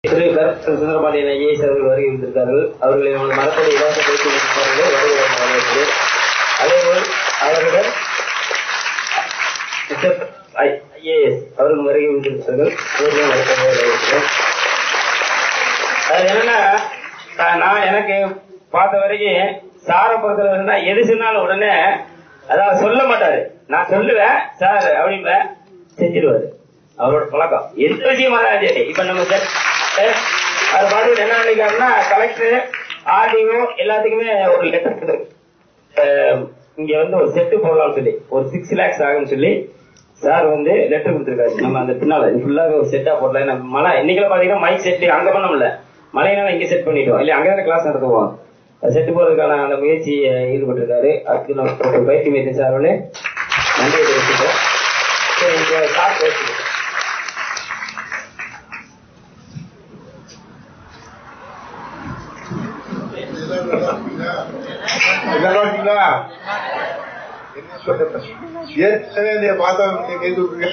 திரு கருத்து சுந்தரபாண்டியன் ஐஏஎஸ் அவர்கள் வருகை இருந்திருக்கார்கள் அவர்களை நமது மரத்தோடு இலவச பயிற்சி முடிப்பார்கள் வருகிறோம் வரவேற்கிறேன் அதேபோல் அவர்கள் ஐஏஎஸ் அவர்கள் வருகை இருந்திருக்கிறார்கள் அவர்களும் வணக்கம் வரவேற்கிறேன் அது என்னன்னா நான் நான் எனக்கு பார்த்த வரைக்கும் சாரை பொறுத்தவரை இருந்தா எது சொன்னாலும் உடனே அதாவது சொல்ல மாட்டாரு நான் சொல்லுவேன் சார் அப்படிம்ப செஞ்சிருவாரு அவரோட பழக்கம் எந்த விஷயமா தான் சரி இப்ப நம்ம சார் அவர் பாட்டு என்ன நினைக்கிறாருன்னா கலெக்டர் ஆர்டிஓ எல்லாத்துக்குமே ஒரு லெட்டர் இங்க வந்து ஒரு செட்டு போடலாம்னு சொல்லி ஒரு சிக்ஸ் லேக்ஸ் ஆகும்னு சொல்லி சார் வந்து லெட்டர் கொடுத்துருக்காரு நம்ம அந்த பின்னால ஃபுல்லாக ஒரு செட்டா போடல நம்ம மழை இன்னைக்கு பாத்தீங்கன்னா மைக் செட் அங்க பண்ண முடியல மழைனால இங்க செட் பண்ணிட்டோம் இல்ல அங்க தான் கிளாஸ் நடத்துவோம் செட்டு போறதுக்கான அந்த முயற்சி ஈடுபட்டிருக்காரு அதுக்கு நம்ம பயிற்சி மையத்தின் சார்பில் நன்றியை தெரிவிச்சுட்டோம் சரி இங்க சார் பேசுகிறேன் நல்லா இருக்கீங்களா என்ன சொல்றது ஏற்கனவே நீ பார்த்தவங்க கேட்டு விட்டுருங்க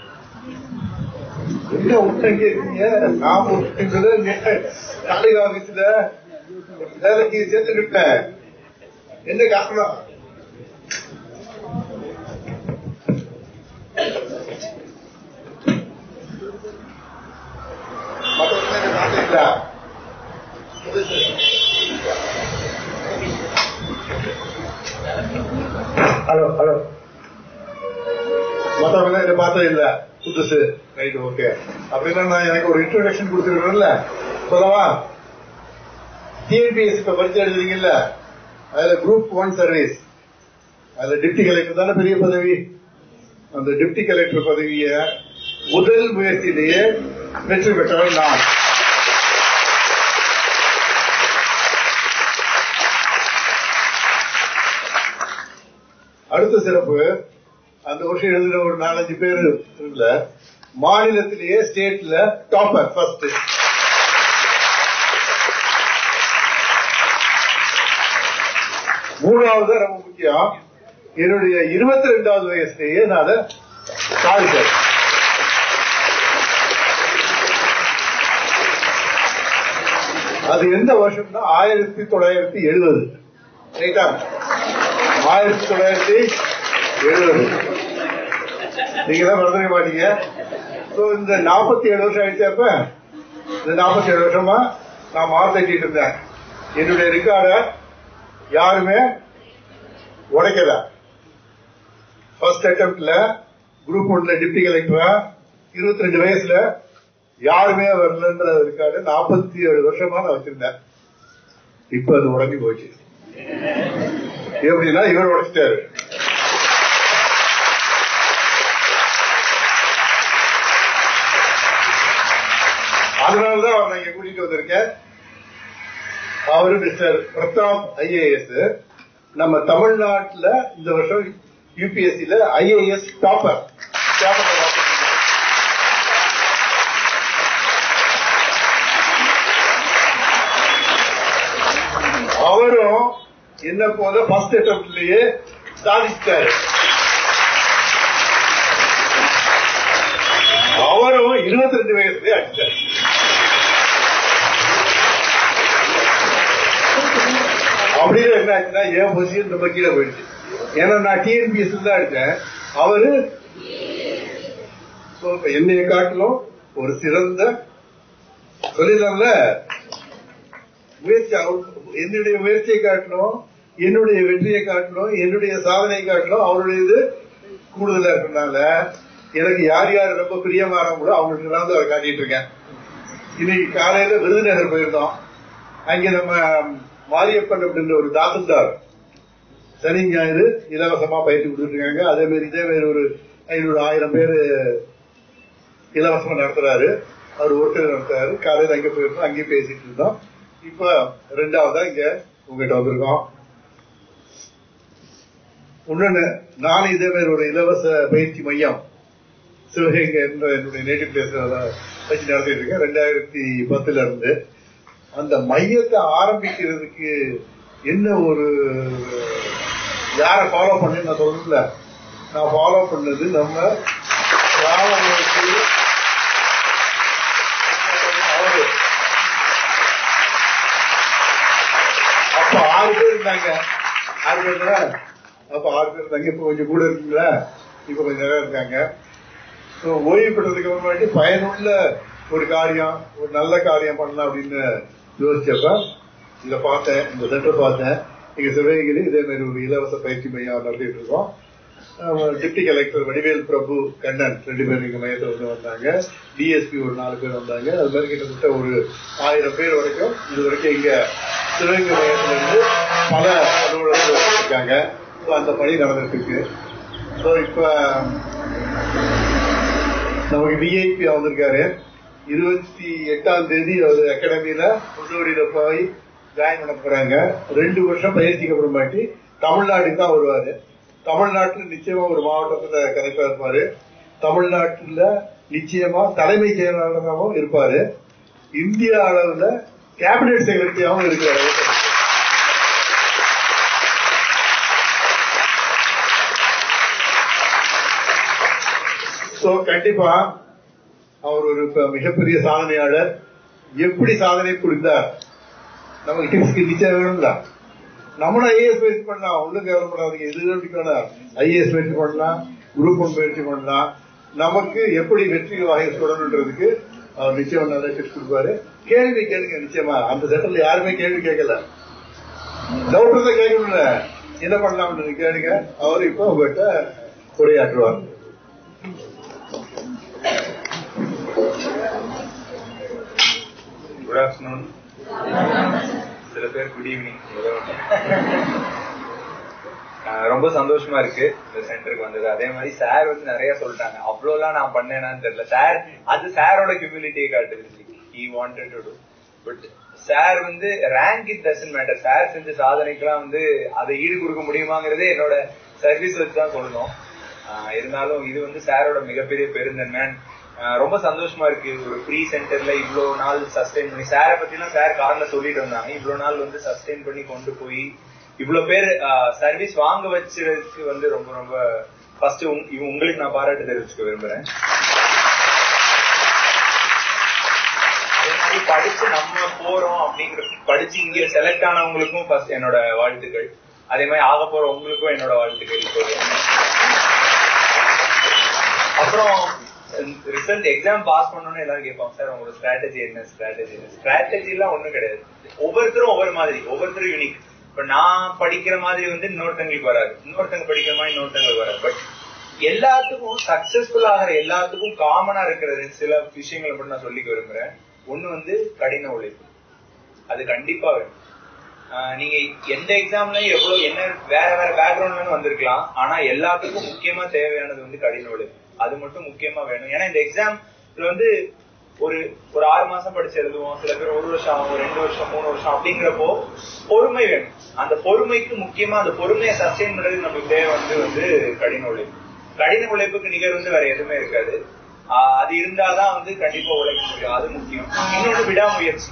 என்ன விட்டு கேட்குறீங்க நாம விட்டுங்கிறது நாளைக்கு ஆபீஸ்ல வேலைக்கு சேர்த்துக்கிட்டேன் என்ன காரணம் மற்றவங்க நாட்டில் ஹலோ ஹலோ மற்றவங்க இதை பார்த்தது இல்ல புதுசு ரைட் ஓகே அப்படின்னா நான் எனக்கு ஒரு இன்ட்ரோடக்ஷன் கொடுத்துருக்கேன்ல சொல்லவா டிஎன்பிஎஸ் இப்ப பரிச்சை எழுதுறீங்கல்ல அதுல குரூப் ஒன் சர்வீஸ் அதுல டிப்டி கலெக்டர் தானே பெரிய பதவி அந்த டிப்டி கலெக்டர் பதவிய முதல் முயற்சியிலேயே வெற்றி பெற்றவன் நான் அடுத்த சிறப்பு அந்த வருஷம் எழுதுன ஒரு நாலஞ்சு பேர் இருக்குல்ல மாநிலத்திலேயே ஸ்டேட்ல டாப்பர் ஃபர்ஸ்ட் மூணாவது ரொம்ப முக்கியம் என்னுடைய இருபத்தி ரெண்டாவது வயசுலேயே நான் அதை சாதிச்சேன் அது எந்த வருஷம்னா ஆயிரத்தி தொள்ளாயிரத்தி எழுபது ரைட்டா ஆயிரத்தி தொள்ளாயிரத்தி எழுபது நீங்க தான் மறந்துக்க மாட்டீங்க ஸோ இந்த நாற்பத்தி ஏழு வருஷம் ஆயிடுச்சு அப்ப இந்த நாற்பத்தி ஏழு வருஷமா நான் மார்த்தட்டிட்டு இருந்தேன் என்னுடைய ரெக்கார்ட யாருமே உடைக்கல ஃபர்ஸ்ட் அட்டம்ப்ட்ல குரூப் ஒன்ல டிப்டி கலெக்டரா இருபத்தி ரெண்டு வயசுல யாருமே வரலன்ற ரெக்கார்டு நாற்பத்தி ஏழு வருஷமா நான் வச்சிருந்தேன் இப்ப அது உடஞ்சி போச்சு எப்படின்னா இவர் உடைச்சிட்டாரு அதனாலதான் அவர் நான் இங்க கூட்டிட்டு வந்திருக்கேன் அவரு மிஸ்டர் பிரதாப் ஐஏஎஸ் நம்ம தமிழ்நாட்டுல இந்த வருஷம் யூபிஎஸ்சில ஐஏஎஸ் டாப்பர் அவரும் என்ன போல ஃபர்ஸ்ட் அட்டம்ப்ட்லயே சாதிச்சிட்டாரு அவரும் இருபத்தி ரெண்டு வயசுலயே அடிச்சாரு அப்படின்னு என்ன ஆச்சுன்னா என் பொசிஷன் ரொம்ப கீழே போயிடுச்சு ஏன்னா நான் டிஎன்பிஎஸ் தான் அடிச்சேன் அவரு so, இப்ப என்னைய காட்டிலும் ஒரு சிறந்த சொல்லிடலாம்ல முயற்சி அவர்- என்னுடைய முயற்சியை காட்டணும் என்னுடைய வெற்றியை காட்டணும் என்னுடைய சாதனை காட்டணும் அவருடைய இது கூடுதலா இருக்கனால எனக்கு யார் யார் ரொம்ப பிரியமானவங்களோ அவங்களுக்கு நான் வந்து அதை காட்டிட்டு இருக்கேன் இன்னைக்கு காலையில விருதுநகர் போயிருந்தோம் அங்க நம்ம மாரியப்பன் அப்படின்ற ஒரு தாசில்தார் சனி ஞாயிறு இலவசமா பயிற்சி கொடுத்துட்டு இருக்காங்க அதே மாதிரி இதே மாதிரி ஒரு ஐநூறு ஆயிரம் பேர் இலவசமா நடத்துறாரு அவர் ஒருத்தர் நடத்துறாரு காலையில அங்க போயிருந்தோம் அங்கேயும் பேசிட்டு இருந்தோம் இப்ப ரெண்டாவதா இங்க உங்ககிட்ட வந்திருக்கோம் இன்னொன்னு நானும் இதே மாதிரி ஒரு இலவச பயிற்சி மையம் சிவகங்கை என்ற என்னுடைய நேட்டிவ் பிளேஸ்ல வச்சு நடத்திட்டு இருக்கேன் ரெண்டாயிரத்தி பத்துல இருந்து அந்த மையத்தை ஆரம்பிக்கிறதுக்கு என்ன ஒரு யாரை ஃபாலோ பண்ணு நான் சொல்லல நான் ஃபாலோ பண்ணது நம்ம ராமமூர்த்தி அவரு இருந்தாங்க ஆறு பேர் தானே? அப்ப ஆறு பேர் இருந்தாங்க இப்ப கொஞ்சம் கூட இருக்குங்களா இப்ப கொஞ்சம் நிறைய இருக்காங்க So, ஓய்வு பெற்றதுக்கு அப்புறமாட்டி பயனுள்ள ஒரு காரியம் ஒரு நல்ல காரியம் பண்ணலாம் அப்படின்னு யோசிச்சப்ப இத பார்த்தேன் இந்த சென்டர் பார்த்தேன் இங்க சிவகங்கி இதே மாதிரி ஒரு இலவச பயிற்சி மையம் நடத்திட்டு இருக்கோம் டிப்டி கலெக்டர் வடிவேல் பிரபு கண்ணன் ரெண்டு பேர் எங்க மையத்தில் வந்து வந்தாங்க டிஎஸ்பி ஒரு நாலு பேர் வந்தாங்க அது மாதிரி கிட்டத்தட்ட ஒரு ஆயிரம் பேர் வரைக்கும் இது வரைக்கும் இங்க சிவகங்கை மையத்துல இருந்து பல அலுவலர்கள் இருக்காங்க So, அந்த பணி நடந்துட்டு இருக்கு ஸோ இப்ப நமக்கு டிஐபி வந்திருக்காரு இருபத்தி எட்டாம் தேதி அவர் அகாடமியில புதுவடியில போய் ஜாயின் பண்ண போறாங்க ரெண்டு வருஷம் பயிற்சிக்கு அப்புறமாட்டி தமிழ்நாடுக்கு தான் வருவாரு தமிழ்நாட்டுல நிச்சயமா ஒரு மாவட்டத்துல கலெக்டரா இருப்பாரு தமிழ்நாட்டுல நிச்சயமா தலைமைச் செயலாளராகவும் இருப்பாரு இந்திய அளவுல கேபினெட் செக்ரட்டரியாகவும் இருக்கிறாரு சோ கண்டிப்பா அவர் ஒரு இப்ப மிகப்பெரிய சாதனையாளர் எப்படி சாதனை புரிந்தார் நமக்கு டிப்ஸ்க்கு நிச்சயம் வேணும்ல நம்மளும் ஐஏஎஸ் பயிற்சி பண்ணலாம் ஒண்ணும் கவலைப்படாதீங்க எது வேணும் ஐஏஎஸ் பயிற்சி பண்ணலாம் குரூப் ஒன் பயிற்சி பண்ணலாம் நமக்கு எப்படி வெற்றி வாகை தொடரணுன்றதுக்கு அவர் நிச்சயம் நல்ல டிப்ஸ் கொடுப்பாரு கேள்வி கேளுங்க நிச்சயமா அந்த செட்டர்ல யாருமே கேள்வி கேட்கல டவுட் இருந்தா கேட்கணும்ல என்ன பண்ணலாம்னு கேளுங்க அவர் இப்போ உங்ககிட்ட உரையாற்றுவார் குட் ஆஃப்டர்நூன் சில பேர் குட் ஈவினிங் ரொம்ப சந்தோஷமா இருக்கு இந்த சென்டருக்கு வந்தது அதே மாதிரி சார் வந்து நிறைய சொல்லிட்டாங்க அவ்வளவுலாம் நான் பண்ணேனான்னு தெரியல சார் அது சாரோட ஹியூமிலிட்டியை காட்டுது he wanted to do but sir வந்து rank it doesn't matter sir செஞ்ச சாதனைக்கெல்லாம் வந்து அதை ஈடு கொடுக்க முடியுமாங்கிறதே என்னோட சர்வீஸ் வச்சு தான் சொல்லணும் ஆஹ் இருந்தாலும் இது வந்து சாரோட மிகப்பெரிய பெருந்தன்மை ஆஹ் ரொம்ப சந்தோஷமா இருக்கு ஒரு ஃப்ரீ சென்டர்ல இவ்வளவு நாள் சஸ்டெயின் பண்ணி சாரை பத்திலாம் சார் கார்ல சொல்லிட்டு இருந்தாங்க இவ்வளவு நாள் வந்து சஸ்டெயின் பண்ணி கொண்டு போய் இவ்வளவு பேர் சர்வீஸ் வாங்க வச்சதுக்கு வந்து ரொம்ப ரொம்ப ஃபர்ஸ்ட் உங்களுக்கு நான் பாராட்டு தெரிவிச்சுக்க விரும்புறேன் அதே மாதிரி படிச்சு நம்ம போறோம் அப்படிங்கிற படிச்சு இங்க செலக்ட் ஆனவங்களுக்கும் ஃபர்ஸ்ட் என்னோட வாழ்த்துக்கள் அதே மாதிரி ஆக போற உங்களுக்கும் என்னோட வாழ்த்துக்கள் இப்போ அப்புறம் ரிசல்ட் எக்ஸாம் பாஸ் பண்ணணும்னு எல்லாரும் கேட்பாங்க சார் உங்களோட ஸ்ட்ராட்டஜி என்ன ஸ்ட்ராட்டஜி என்ன ஸ்ட்ராட்டஜி எல்லாம் ஒண்ணும் கிடையாது ஒவ்வொருத்தரும் ஒவ்வொரு மாதிரி ஒவ்வொருத்தரும் யூனிக் இப்ப நான் படிக்கிற மாதிரி வந்து இன்னொருத்தங்களுக்கு வராது இன்னொருத்தங்க படிக்கிற மாதிரி இன்னொருத்தங்களுக்கு வராது பட் எல்லாத்துக்கும் சக்சஸ்ஃபுல் ஆகிற எல்லாத்துக்கும் காமனா இருக்கிறது சில விஷயங்களை மட்டும் நான் சொல்லிக்க விரும்புறேன் ஒண்ணு வந்து கடின உழைப்பு அது கண்டிப்பா வேணும் ஆஹ் நீங்க எந்த எக்ஸாம்லயும் எவ்வளவு என்ன வேற வேற பேக்ரவுண்ட்ல வந்திருக்கலாம் ஆனா எல்லாத்துக்கும் முக்கியமா தேவையானது வந்து கடின உழைப்பு அது மட்டும் முக்கியமா வேணும் ஏன்னா இந்த எக்ஸாம்ல வந்து ஒரு ஒரு ஆறு மாசம் படிச்சு எழுதுவோம் சில பேர் ஒரு வருஷம் ஆகும் ரெண்டு வருஷம் மூணு வருஷம் அப்படிங்கிறப்போ பொறுமை வேணும் அந்த பொறுமைக்கு முக்கியமா அந்த பொறுமையை சஸ்டெயின் பண்றதுக்கு நமக்கு தேவை வந்து வந்து கடின உழைப்பு கடின உழைப்புக்கு நிகர் வந்து வேற எதுவுமே இருக்காது ஆஹ் அது இருந்தாதான் வந்து கண்டிப்பா உழைக்க முடியும் அது முக்கியம் இன்னொன்று விடாமுயற்சி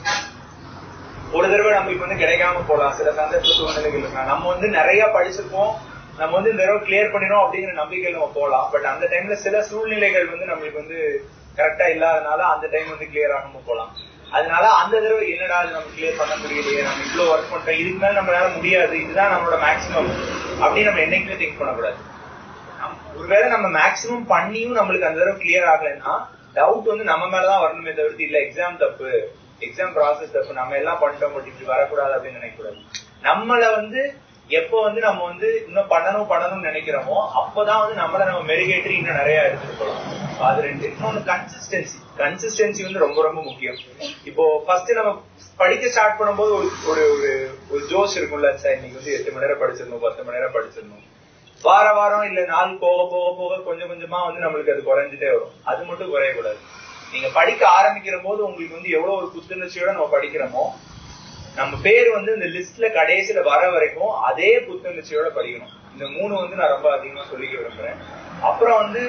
ஒரு தடவை நம்மளுக்கு வந்து கிடைக்காம போலாம் சில சந்தர்ப்ப சூழ்நிலைகள் இருக்கலாம் நம்ம வந்து நிறைய படிச்சிருப்போம் நம்ம வந்து இந்த தடவை கிளியர் பண்ணிடும் அப்படிங்கிற நம்பிக்கையில் நம்ம போலாம் பட் அந்த டைம்ல சில சூழ்நிலைகள் வந்து நம்மளுக்கு வந்து கரெக்டா இல்லாதனால அந்த டைம் வந்து கிளியர் ஆகாம போலாம் அதனால அந்த தடவை என்னடா இது நம்ம கிளியர் பண்ண முடியலையே நம்ம இவ்வளவு ஒர்க் பண்றோம் இதுக்கு மேல நம்மளால முடியாது இதுதான் நம்மளோட மேக்சிமம் அப்படின்னு நம்ம என்னைக்குமே திங்க் பண்ணக்கூடாது நம்- ஒருவேளை நம்ம மேக்சிமம் பண்ணியும் நம்மளுக்கு அந்த தடவை கிளியர் ஆகலைன்னா டவுட் வந்து நம்ம மேலதான் வரணுமே தவிர்த்து இல்ல எக்ஸாம் தப்பு எக்ஸாம் ப்ராசஸ் தப்பு நம்ம எல்லாம் பண்ணிட்டோம் பட் இப்படி வரக்கூடாது அப்படின்னு நினைக்கக்கூடாது நம்மள வந்து எப்போ வந்து நம்ம வந்து இன்னும் பண்ணணும் பண்ணணும்னு நினைக்கிறோமோ அப்பதான் வந்து நம்மள நம்ம மெருகேற்றி இன்னும் நிறைய எடுத்துட்டு போகலாம் அது ரெண்டு இன்னொன்னு கன்சிஸ்டன்சி கன்சிஸ்டன்சி வந்து ரொம்ப ரொம்ப முக்கியம் இப்போ ஃபர்ஸ்ட் நம்ம படிக்க ஸ்டார்ட் பண்ணும்போது ஒரு ஒரு ஒரு ஒரு ஜோஷ் இருக்கும்ல சார் இன்னைக்கு வந்து எட்டு மணி நேரம் படிச்சிடணும் பத்து மணி நேரம் படிச்சிடணும் வார வாரம் இல்ல நாள் போக போக போக கொஞ்சம் கொஞ்சமா வந்து நம்மளுக்கு அது குறைஞ்சிட்டே வரும் அது மட்டும் குறையக்கூடாது நீங்க படிக்க ஆரம்பிக்கிற போது உங்களுக்கு வந்து எவ்வளவு ஒரு புத்துணர்ச்சியோட நம்ம படிக்கிறோமோ நம்ம பேர் வந்து இந்த லிஸ்ட்ல கடைசியில வர வரைக்கும் அதே புத்துணர்ச்சியோட படிக்கணும் இந்த மூணு வந்து நான் ரொம்ப அதிகமா சொல்லிக்க விரும்புறேன் அப்புறம் வந்து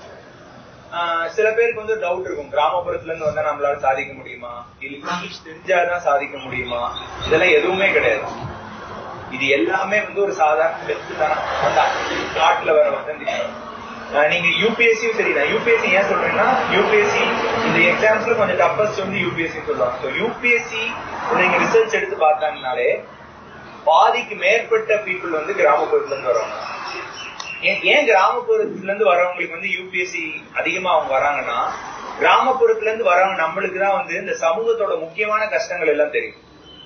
ஆஹ், சில பேருக்கு வந்து டவுட் இருக்கும் கிராமப்புறத்துல இருந்து வந்தா நம்மளால சாதிக்க முடியுமா இல்ல இங்கிலீஷ் தெரிஞ்சாதான் சாதிக்க முடியுமா இதெல்லாம் எதுவுமே கிடையாது இது எல்லாமே வந்து ஒரு சாதாரண வெத்து தானே காட்டுல வர வசந்தி ஆஹ் நீங்க யூபிஎஸ்சியும் சரி நான் யூபிஎஸ்சி ஏன் சொல்றேன்னா யூபிஎஸ்சி இந்த எக்ஸாம்ஸ்ல கொஞ்சம் டஃபஸ்ட் வந்து யூபிஎஸ்சி சொல்லுவாங்க ஸோ யூபிஎஸ்சி நீங்க ரிசல்ட்ஸ் எடுத்து பார்த்தாங்கனாலே பாதிக்கு மேற்பட்ட பீப்புள் வந்து கிராமப்புறத்துல இருந்து வரவங்க ஏன் ஏன் கிராமப்புறத்துல இருந்து வரவங்களுக்கு வந்து யூபிஎஸ்சி அதிகமா அவங்க வராங்கன்னா கிராமப்புறத்துல இருந்து வரவங்க நம்மளுக்கு தான் வந்து இந்த சமூகத்தோட முக்கியமான கஷ்டங்கள் எல்லாம் தெரியும்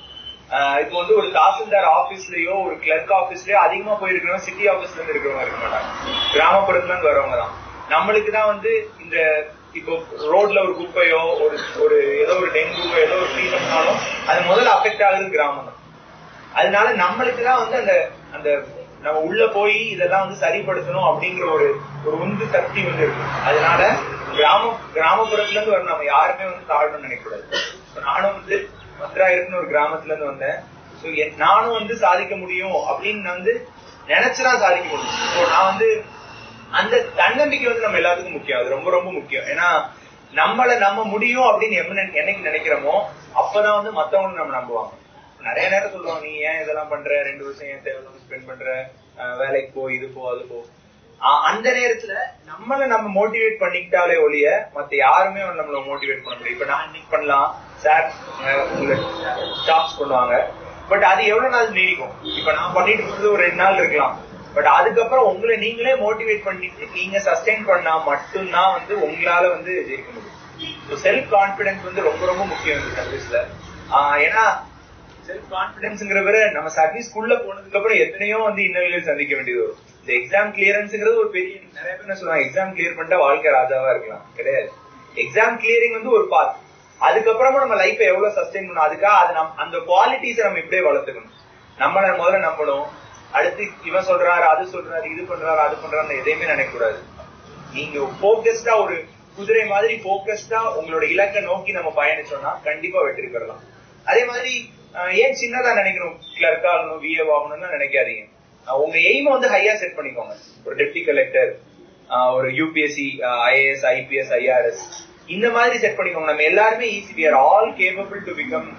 ஆஹ் இப்போ வந்து ஒரு தாசில்தார் ஆபீஸ்லயோ ஒரு கிளர்க் ஆபீஸ்லயோ அதிகமா போயிருக்கிறவங்க சிட்டி ஆபீஸ்ல இருந்து இருக்கிறவங்க இருக்க மாட்டாங்க கிராமப்புறத்துல இருந்து வரவங்க தான் நம்மளுக்கு தான் வந்து இந்த இப்போ ரோட்ல ஒரு குப்பையோ ஒரு ஒரு ஏதோ ஒரு டெங்குவோ ஏதோ ஒரு ஃபீவர்னாலும் அது முதல்ல அஃபெக்ட் ஆகுறது கிராமம் தான் அதனால நம்மளுக்கு தான் வந்து அந்த அந்த நம்ம உள்ள போய் இதெல்லாம் வந்து சரிப்படுத்தணும் அப்படிங்கிற ஒரு ஒரு உந்து சக்தி வந்து இருக்கு அதனால கிராம கிராமப்புறத்துல இருந்து வர நம்ம யாருமே வந்து தாழணும்னு நினைக்கக்கூடாது இப்ப நானும் வந்து மதுராயிருக்குன்னு ஒரு கிராமத்துல இருந்து வந்தேன் சோ நானும் வந்து சாதிக்க முடியும் அப்படின்னு நான் வந்து நினைச்சுதான் சாதிக்க முடியும் So, நான் வந்து அந்த தன்னம்பிக்கை வந்து நம்ம எல்லாத்துக்கும் முக்கியம் அது ரொம்ப ரொம்ப முக்கியம் ஏன்னா நம்மள நம்ம முடியும் அப்படின்னு என்ன- என்னைக்கு நினைக்கிறோமோ அப்பதான் வந்து மத்தவங்க நம்ம நம்புவாங்க நிறைய நேரம் சொல்லுவாங்க நீ ஏன் இதெல்லாம் பண்ற ரெண்டு வருஷம் ஏன் தேவையில்லாம ஸ்பெண்ட் பண்ற அஹ் வேலைக்கு போ இது போ அது போ ஆஹ் அந்த நேரத்துல நம்மள நம்ம மோட்டிவேட் பண்ணிக்கிட்டாலே ஒழிய மத்த யாருமே வந்து நம்மள மோட்டிவேட் பண்ண முடியும் இப்ப நான் இன்னைக்கு பண்ணலாம் சார் உங்க ஸ்டாப்ஸ் பண்ணுவாங்க பட் அது எவ்வளவு நாள் நீடிக்கும் இப்ப நான் பண்ணிட்டு இருக்கிறது ஒரு ரெண்டு நாள் இருக்கலாம் பட் அதுக்கப்புறம் உங்களை நீங்களே மோட்டிவேட் பண்ணிட்டு நீங்க சஸ்டெயின் பண்ணா மட்டும்தான் வந்து உங்களால வந்து ஜெயிக்க முடியும் செல்ஃப் கான்பிடன்ஸ் வந்து ரொம்ப ரொம்ப முக்கியம் இந்த சர்வீஸ்ல ஏன்னா செல்ஃப் கான்பிடன்ஸ்ங்கிற விட நம்ம சர்வீஸ்க்குள்ள போனதுக்கு அப்புறம் எத்தனையோ வந்து இன்னல்கள் சந்திக்க வேண்டியது வரும் இந்த எக்ஸாம் கிளியரன்ஸ்ங்கிறது ஒரு பெரிய நிறைய பேர் என்ன சொல்லுவாங்க எக்ஸாம் கிளியர் பண்ணிட்டா வாழ்க்கை ராஜாவா இருக்கலாம் கிடையாது எக்ஸாம் கிளியரிங் வந்து ஒரு பாத் அதுக்கப்புறமா நம்ம லைஃப் எவ்வளவு சஸ்டெயின் பண்ணணும் அதுக்காக அது நம்ம அந்த குவாலிட்டிஸை நம்ம இப்படியே வளர்த்துக்கணும் நம்மள முதல்ல நம்பணும் அடுத்து இவன் சொல்றாரு அது சொல்றாரு இது பண்றாரு அது பண்றாரு எதையுமே நினைக்க கூடாது நீங்க போக்கஸ்டா ஒரு குதிரை மாதிரி போக்கஸ்டா உங்களோட இலக்கை நோக்கி நம்ம பயணிச்சோம்னா கண்டிப்பா வெற்றி பெறலாம் அதே மாதிரி அஹ், ஏன் சின்னதா நினைக்கணும் கிளர்க் ஆகணும் விஏ ஆகணும்னு நினைக்காதீங்க அஹ், உங்க எய்ம் வந்து ஹையா செட் பண்ணிக்கோங்க ஒரு டெப்டி கலெக்டர் ஒரு யூபிஎஸ்சி ஐஏஎஸ் ஐபிஎஸ் ஐஆர்எஸ் இந்த மாதிரி செட் பண்ணிக்கோங்க நம்ம எல்லாருமே easy we are all capable to become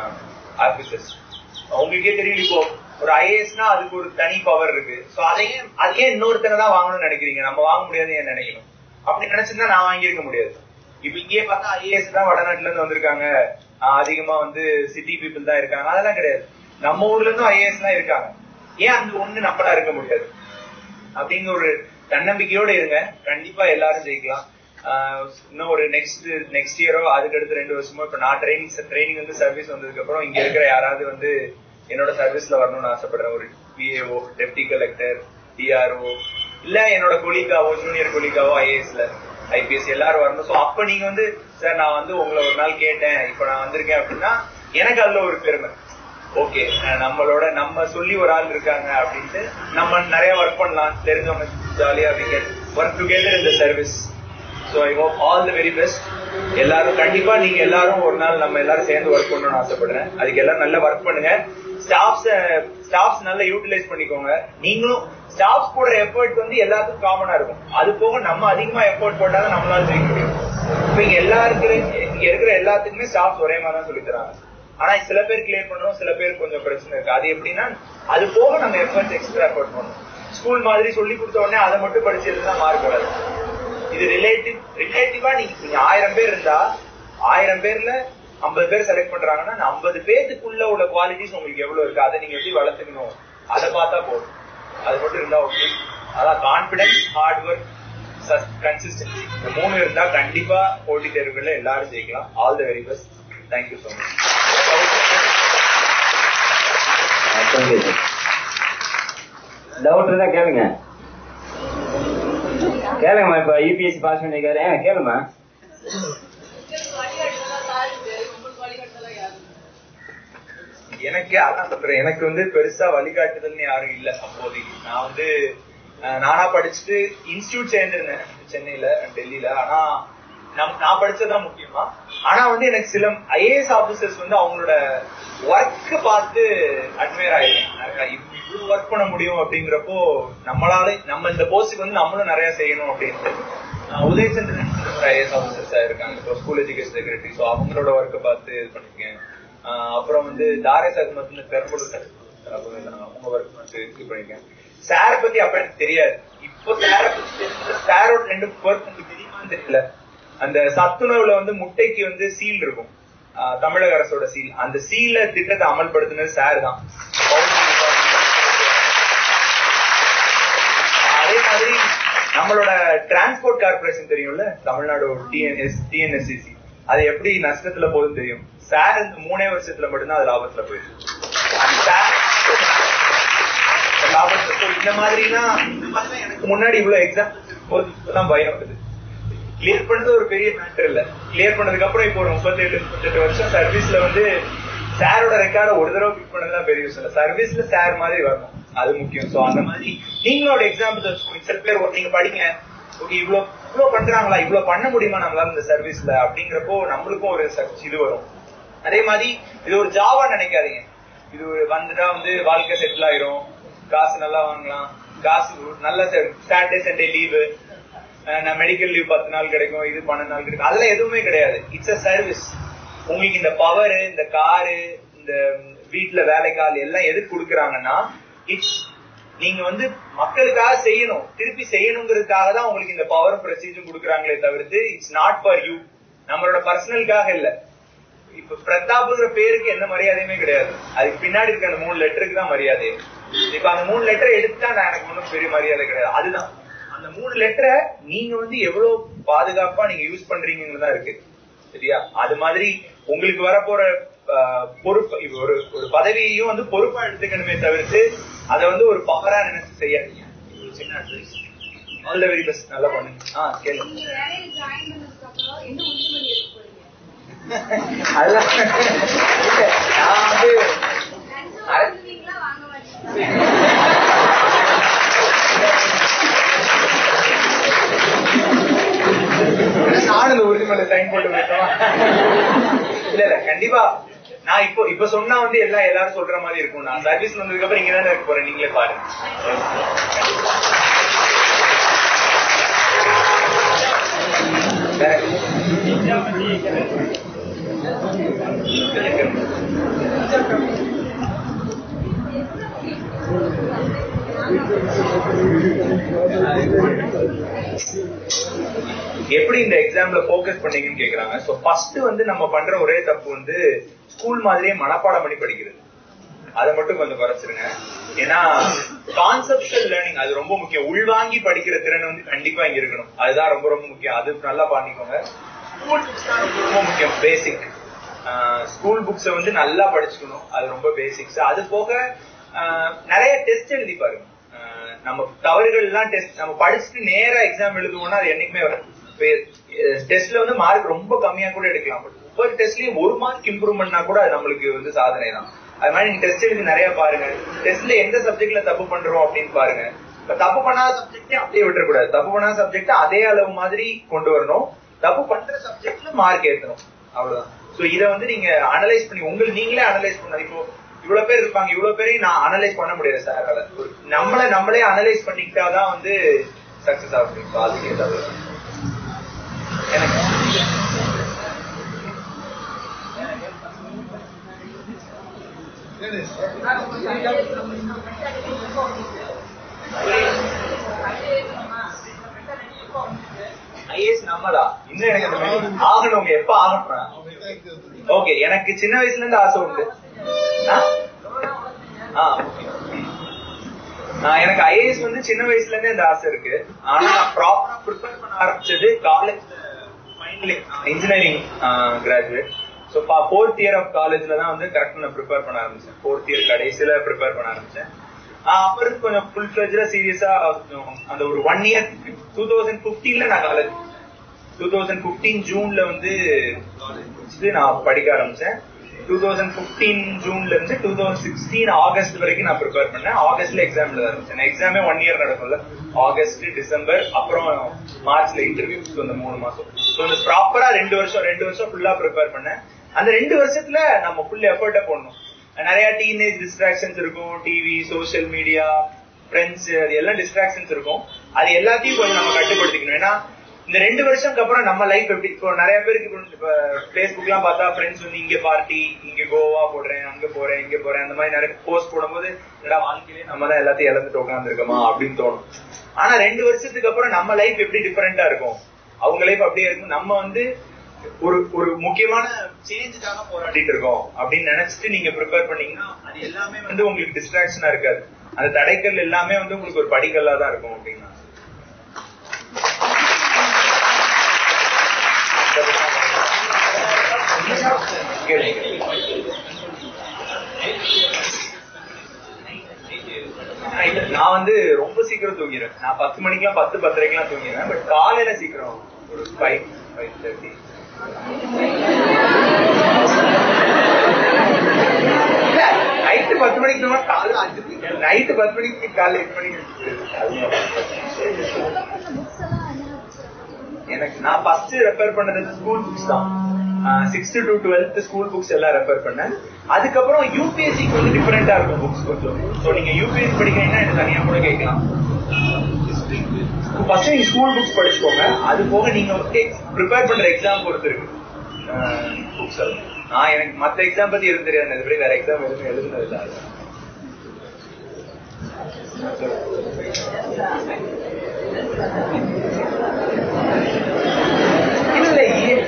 officers உங்களுக்கே தெரியும் இப்போ ஒரு ஐஏஎஸ்னா அதுக்கு ஒரு தனி பவர் இருக்கு சோ அதையே அதையே இன்னொருத்தனை தான் வாங்கணும்னு நினைக்கிறீங்க நம்ம வாங்க முடியாது ஏன் நினைக்கணும் அப்படி நினைச்சிருந்தா நான் வாங்கியிருக்க முடியாது இப்ப இங்கே பார்த்தா ஐஏஎஸ் தான் வடநாட்டுல இருந்து வந்திருக்காங்க ஆஹ் அதிகமா வந்து சிட்டி பீப்புள் தான் இருக்காங்க அதெல்லாம் கிடையாது நம்ம ஊர்ல இருந்தும் ஐஏஎஸ் தான் இருக்காங்க ஏன் அந்த ஒண்ணு நம்மளா இருக்க முடியாது அப்படிங்கிற ஒரு தன்னம்பிக்கையோட இருங்க கண்டிப்பா எல்லாரும் ஜெயிக்கலாம் ஆஹ் இன்னும் ஒரு நெக்ஸ்ட் நெக்ஸ்ட் இயரோ அதுக்கு அடுத்து ரெண்டு வருஷமோ இப்ப நான் ட்ரைனிங் ட்ரைனிங் வந்து சர்வீஸ் வந்ததுக்கு அப்புறம் இங்க இருக்கிற யாராவது வந்து என்னோட சர்வீஸ்ல வரணும்னு ஆசைப்படுறேன் ஒரு பிஏஓ டெப்டி கலெக்டர் டிஆர்ஓ இல்ல என்னோட கொலிக்காவோ ஜூனியர் கொலிக்காவோ ஐஏஎஸ்ல ஐபிஎஸ் எல்லாரும் வரணும் சோ அப்ப நீங்க வந்து சார் நான் வந்து உங்களை ஒரு நாள் கேட்டேன் இப்ப நான் வந்திருக்கேன் அப்படின்னா எனக்கு அதுல ஒரு பெருமை ஓகே நம்மளோட நம்ம சொல்லி ஒரு ஆள் இருக்காங்க அப்படின்ட்டு நம்ம நிறைய ஒர்க் பண்ணலாம் தெரிஞ்சவங்க ஜாலியா ஒர்க் டுகெதர் இந்த service so I hope all the very best எல்லாரும் கண்டிப்பா நீங்க எல்லாரும் ஒரு நாள் நம்ம எல்லாரும் சேர்ந்து ஒர்க் பண்ணணும்னு ஆசைப்படுறேன் அதுக்கு எல்லாரும் நல்லா ஒர்க் பண்ணுங்க ஸ்டாஃப்ஸ் ஸ்டாஃப்ஸ் நல்லா யூட்டிலைஸ் பண்ணிக்கோங்க நீங்களும் ஸ்டாஃப்ஸ் போடுற எஃபர்ட் வந்து எல்லாத்துக்கும் காமனா இருக்கும் அது போக நம்ம அதிகமா எஃபர்ட் போட்டாதான் நம்மளால ஜெயிக்க முடியும் இப்ப இங்க எல்லா இருக்கிற இங்க இருக்கிற எல்லாத்துக்குமே ஸ்டாஃப்ஸ் ஒரே மாதிரி தான் சொல்லி தராங்க ஆனா சில பேர் கிளியர் பண்ணுவோம் சில பேர் கொஞ்சம் பிரச்சனை இருக்கு அது எப்படின்னா அது போக நம்ம எஃபர்ட் எக்ஸ்ட்ரா எஃபர்ட் பண்ணணும் ஸ்கூல் மாதிரி சொல்லி கொடுத்த உடனே அதை மட்டும் படிச்சு இருந்தா மார்க் வராது இது ரிலேட்டிவ் ரிலேட்டிவா நீங்க நீங்க ஆயிரம் பேர் இருந்தா ஆயிரம் பேர்ல ஐம்பது பேர் செலக்ட் பண்றாங்கன்னா அந்த ஐம்பது பேத்துக்குள்ள உள்ள குவாலிட்டிஸ் உங்களுக்கு எவ்வளவு இருக்கு அதை நீங்க எப்படி வளர்த்துக்கணும் அதை பார்த்தா போதும் அது மட்டும் இருந்தா ஓகே அதான் கான்பிடன்ஸ் ஹார்ட் ஒர்க் கன்சிஸ்டன்சி இந்த மூணு இருந்தா கண்டிப்பா போட்டித் தேர்வுகள்ல எல்லாரும் ஜெயிக்கலாம் all the very best thank you so much doubt இருந்தா கேளுங்க கேளுங்கம்மா இப்ப யூபிஎஸ்சி பாஸ் பண்ணிருக்காரு ஏன் கேளுமா எனக்கு அதான் சொல்றேன் எனக்கு வந்து பெருசா வழிகாட்டுதல்னு யாரும் இல்ல அப்போதைக்கு நான் வந்து அஹ், நானா படிச்சுட்டு இன்ஸ்டியூட் சேர்ந்திருந்தேன் சென்னையில டெல்லியில ஆனா நம்- நான் படிச்சதுதான் முக்கியமா ஆனா வந்து எனக்கு சில ஐஏஎஸ் ஆபீசர்ஸ் வந்து அவங்களோட ஒர்க் பார்த்து அட்மையர் ஆயிடுறேன் இவ்வளவு ஒர்க் பண்ண முடியும் அப்படிங்கிறப்போ நம்மளால நம்ம இந்த போஸ்டுக்கு வந்து நம்மளும் நிறைய செய்யணும் அப்படின்ட்டு அஹ், உதயச்சந்திரன் ஐஏஎஸ் ஆபீசர்ஸா இருக்காங்க இப்போ ஸ்கூல் எஜுகேஷன் செக்ரட்டரி ஸோ அவங்களோட ஒர்க்கை பார்த்து இது பண்ணிருக்கேன் ஆஹ் அப்புறம் வந்து தாரேஸ் அகமத் பெரம்பலூர் சார் அவங்க ஒர்க் வந்து இது பண்ணிருக்கேன் சார் பத்தி அப்ப எனக்கு தெரியாது இப்போ சார சாரோட ரெண்டு ஒர்க் உங்களுக்கு தெரியுமான்னு தெரியல அந்த சத்துணவுல வந்து முட்டைக்கு வந்து சீல் இருக்கும் ஆஹ் தமிழக அரசோட சீல் அந்த சீல திட்டத்தை அமல்படுத்தினது சார் தான் நம்மளோட டிரான்ஸ்போர்ட் கார்பரேஷன் தெரியும்ல தமிழ்நாடு டிஎன்எஸ் டிஎன்எஸ்சிசி அது எப்படி நஷ்டத்துல போகுதுன்னு தெரியும் சார் இந்த மூணே வருஷத்துல மட்டும்தான் அது லாபத்துல போயிருக்கு அந்த சார் லாபத்துல so இந்த மாதிரிலாம் இந்த மாதிரிலாம் எனக்கு முன்னாடி இவ்வளவு எக்ஸாம் தான் பயம் வருது கிளியர் பண்ணது ஒரு பெரிய மேட்டர் இல்ல கிளியர் பண்ணதுக்கு அப்புறம் இப்போ ஒரு முப்பத்தெட்டு முப்பத்தெட்டு வருஷம் சர்வீஸ்ல வந்து சாரோட ரெக்கார்ட ஒரு தடவை பிக் பண்ணதுதான் பெரிய விஷயம் இல்ல சர்வீஸ்ல சார் மாதிரி வரணும் அது முக்கியம் சோ அந்த மாதிரி நீங்களோட எக்ஸாம்பிள் சில பேர் ஒரு- நீங்க படிங்க ஓகே இவ்ளோ இவ்ளோ பண்றாங்களா இவ்ளோ பண்ண முடியுமா நம்மளால இந்த சர்வீஸ்ல அப்படிங்கிறப்போ நம்மளுக்கும் ஒரு சர்ச் இது வரும் அதே மாதிரி இது ஒரு ஜாவா நினைக்காதீங்க இது ஒரு வந்துட்டா வந்து வாழ்க்கை செட்டில் ஆயிரும் காசு நல்லா வாங்கலாம் காசு நல்ல சாட்டர்டே சண்டே லீவு நான் மெடிக்கல் லீவ் பத்து நாள் கிடைக்கும் இது பன்னெண்டு நாள் கிடைக்கும் அதெல்லாம் எதுவுமே கிடையாது இட்ஸ் அ சர்வீஸ் உங்களுக்கு இந்த பவர் இந்த காரு இந்த வீட்டுல வேலைக்கால் எல்லாம் எதுக்கு கொடுக்குறாங்கன்னா இட்ஸ் நீங்க வந்து மக்களுக்காக செய்யணும் திருப்பி செய்யணுங்கிறதுக்காக தான் உங்களுக்கு இந்த பவர் ப்ரொசீஜர் கொடுக்குறாங்களே தவிர்த்து இட்ஸ் நாட் ஃபார் யூ நம்மளோட பர்சனலுக்காக இல்ல இப்ப பிரதாப்ங்கிற பேருக்கு எந்த மரியாதையுமே கிடையாது அதுக்கு பின்னாடி இருக்க அந்த மூணு லெட்டருக்கு தான் மரியாதை இப்ப அந்த மூணு லெட்டரை எடுத்தா நான் எனக்கு ஒன்றும் பெரிய மரியாதை கிடையாது அதுதான் அந்த மூணு லெட்டரை நீங்க வந்து எவ்வளவு பாதுகாப்பா நீங்க யூஸ் பண்றீங்கன்னு தான் இருக்கு சரியா அது மாதிரி உங்களுக்கு வரப்போற ஆஹ், பொறுப்பு இப்ப ஒரு ஒரு பதவியையும் வந்து பொறுப்பா எடுத்துக்கணுமே தவிர்த்து அதை வந்து ஒரு பவரா நினைச்சு செய்யாதீங்க இது ஒரு சின்ன advice all the very best நல்லா பண்ணுங்க ஆ கேளுங்க நீங்க வேலையில ஜாயின் பண்ணதுக்கு அப்புறம் என்ன உறுதிமொழி எடுக்க போறீங்க அதெல்லாம் இல்ல, நான் வந்து லஞ்சம் வாங்குவீங்களா வாங்க மாட்டீங்களா நானும் இந்த உறுதிமொழி சைன் போட்டு விட்டோம் இல்ல இல்ல கண்டிப்பா நான் இப்போ இப்ப சொன்னா வந்து எல்லாம் எல்லாரும் சொல்ற மாதிரி இருக்கும் நான் சர்வீஸ் வந்ததுக்கு அப்புறம் இங்க தானே இருக்க போறேன் நீங்களே பாருங்க வேற எப்படி இந்த எக்ஸாம்ல ஃபோக்கஸ் பண்ணீங்கன்னு கேக்குறாங்க சோ ஃபர்ஸ்ட் வந்து நம்ம பண்ற ஒரே தப்பு வந்து ஸ்கூல் மாதிரியே மனப்பாடம் பண்ணி படிக்கிறது அதை மட்டும் கொஞ்சம் குறைச்சிருங்க ஏன்னா கான்செப்ஷுவல் லேர்னிங் அது ரொம்ப முக்கியம் உள்வாங்கி படிக்கிற திறன் வந்து கண்டிப்பா இங்க இருக்கணும் அதுதான் ரொம்ப ரொம்ப முக்கியம் அது நல்லா பண்ணிக்கோங்க ஸ்கூல் புக்ஸ் தான் ரொம்ப ரொம்ப முக்கியம் பேசிக் ஸ்கூல் புக்ஸை வந்து நல்லா படிச்சுக்கணும் அது ரொம்ப பேசிக்ஸ் அது போக ஆஹ், நிறைய டெஸ்ட் எழுதி பாருங்க ஆஹ், நம்ம தவறுகள் எல்லாம் டெஸ்ட் நம்ம படிச்சுட்டு நேரா எக்ஸாம் எழுதுவோம்னா அது என்னைக்குமே வராது டெஸ்ட்ல வந்து மார்க் ரொம்ப கம்மியா கூட எடுக்கலாம் பட் ஒவ்வொரு டெஸ்ட்லயும் ஒரு மார்க் இம்ப்ரூவ் பண்ணா கூட அது நம்மளுக்கு வந்து சாதனை தான் அது மாதிரி நீங்க டெஸ்ட் எழுதி நிறைய பாருங்க டெஸ்ட்ல எந்த சப்ஜெக்ட்ல தப்பு பண்றோம் அப்படின்னு பாருங்க இப்ப தப்பு பண்ணாத சப்ஜெக்ட் அப்படியே விட்டுறக்கூடாது தப்பு பண்ணாத சப்ஜெக்ட் அதே அளவு மாதிரி கொண்டு வரணும் தப்பு பண்ற சப்ஜெக்ட்ல மார்க் ஏத்தணும் அவ்வளவுதான் சோ இத வந்து நீங்க அனலைஸ் பண்ணி உங்களுக்கு நீங்களே அனலைஸ் பண்ண இப்போ இவ்வளவு பேர் இருப்பாங்க இவ்வளவு பேரையும் நான் அனலைஸ் பண்ண முடியாது சார் நம்மள நம்மளே அனலைஸ் பண்ணிக்கிட்டாதான் வந்து சக்சஸ் ஆக முடியும் So அதுக்கு ஏதாவது எனக்கு ஐஏஎஸ் நம்மளா இன்னும் எனக்கு அந்த மாதிரி ஆகணும் எப்ப ஆகணும் ஓகே எனக்கு சின்ன வயசுல இருந்து ஆசை உண்டு ஆ? ஆ, okay. ஆ, எனக்கு ஐஏஎஸ் வந்து சின்ன வயசுல இருந்தே இந்த ஆசை இருக்கு ஆனா நான் ப்ராப்பரா ப்ரிப்பேர் பண்ண ஆரம்பிச்சது college final engineering graduate so fourth year of காலேஜ்ல தான் வந்து கரெக்டா நான் ப்ரிப்பேர் பண்ண ஆரம்பிச்சேன் ஃபோர்த் இயர் கடைசியில ப்ரிப்பேர் பண்ண ஆரம்பிச்சேன் ஆ, அப்புறம் கொஞ்சம் ஃபுல் ஃபிளஜ்ல சீரியஸா அந்த ஒரு ஒன் இயர் டூ தௌசண்ட் பிப்டீன்ல நான் காலேஜ் டூ தௌசண்ட் பிப்டீன் ஜூன்ல வந்து college முடிச்சுட்டு நான் படிக்க ஆரம்பிச்சேன் டூ தௌசண்ட் பிப்டீன் ஜூன்ல இருந்து டூ தௌசண்ட் சிக்ஸ்டீன் ஆகஸ்ட் வரைக்கும் நான் ப்ரிப்பேர் பண்ணேன் ஆகஸ்ட்ல எக்ஸாம் எழுத ஆரம்பிச்சேன் எக்ஸாமே ஒன் இயர் நடக்கும்ல ஆகஸ்ட் டிசம்பர் அப்புறம் மார்ச்ல இன்டர்வியூ அந்த மூணு மாசம் ஸோ இந்த ப்ராப்பரா ரெண்டு வருஷம் ரெண்டு வருஷம் ஃபுல்லா ப்ரிப்பேர் பண்ணேன் அந்த ரெண்டு வருஷத்துல நம்ம ஃபுல் எஃபர்ட்டை போடணும் நிறைய டீனேஜ் டிஸ்ட்ராக்ஷன்ஸ் இருக்கும் டிவி சோஷியல் மீடியா ஃப்ரெண்ட்ஸ் அது எல்லாம் டிஸ்ட்ராக்ஷன்ஸ் இருக்கும் அது எல்லாத்தையும் கொஞ்சம் நம்ம கட்டுப்படுத்திக்கணும் ஏன்னா இந்த ரெண்டு வருஷம்க்கு அப்புறம் நம்ம லைஃப் எப்படி இப்போ நிறைய பேருக்கு இப்போ இப்ப ஃபேஸ்புக் எல்லாம் பார்த்தா ஃப்ரெண்ட்ஸ் வந்து இங்க பார்ட்டி இங்க கோவா போடுறேன் அங்க போறேன் இங்க போறேன் அந்த மாதிரி நிறைய போஸ்ட் போடும்போது என்னடா வாழ்க்கையிலே நம்ம தான் எல்லாத்தையும் இழந்துட்டு உட்காந்துருக்கோமா அப்படின்னு தோணும் ஆனா ரெண்டு வருஷத்துக்கு அப்புறம் நம்ம லைஃப் எப்படி டிஃபரெண்டா இருக்கும் அவங்க லைஃப் அப்படியே இருக்கும் நம்ம வந்து ஒரு ஒரு முக்கியமான சேஞ்சுக்காக போராடிட்டு இருக்கோம் அப்படின்னு நினைச்சிட்டு நீங்க ப்ரிப்பேர் பண்ணீங்கன்னா அது எல்லாமே வந்து உங்களுக்கு டிஸ்ட்ராக்ஷனா இருக்காது அந்த தடைக்கல் எல்லாமே வந்து உங்களுக்கு ஒரு படிக்கல்லா தான் இருக்கும் அப்படின்னா கேளுங்க இல்ல, நான் வந்து ரொம்ப சீக்கிரம் தூங்கிடுவேன் நான் பத்து மணிக்கெல்லாம் பத்து பத்தரைக்கெல்லாம் தூங்கிடுவேன் பட் காலையில சீக்கிரம் ஒரு ஃபைவ் ஃபைவ் தேர்ட்டி நைட்டு பத்து மணிக்கு தூங்க காலையில அஞ்சு மணிக்கு நைட்டு பத்து மணிக்கு காலையில எட்டு மணிக்கு எனக்கு நான் ஃபர்ஸ்ட் ரெஃபர் பண்ணது ஸ்கூல் புக்ஸ் தான் sixth to twelfth school books எல்லாம் ரெஃபர் பண்ணேன் அதுக்கப்புறம் யூபிஎஸ்சிக்கு வந்து டிஃபரெண்டா இருக்கும் புக்ஸ் கொஞ்சம் ஸோ நீங்க யூபிஎஸ்சி படிக்கிறீங்கன்னா எனக்கு தனியா கூட கேட்கலாம் ஃபர்ஸ்ட் நீங்க ஸ்கூல் புக்ஸ் படிச்சுக்கோங்க அது போக நீங்க ப்ரிப்பேர் பண்ற எக்ஸாம் பொறுத்து இருக்கு புக்ஸ் எல்லாம் நான் எனக்கு மத்த எக்ஸாம் பத்தி எதுவும் தெரியாது நான் இதுவரை வேற எக்ஸாம் எதுவும் எழுதுனது இல்லை இல்ல இய-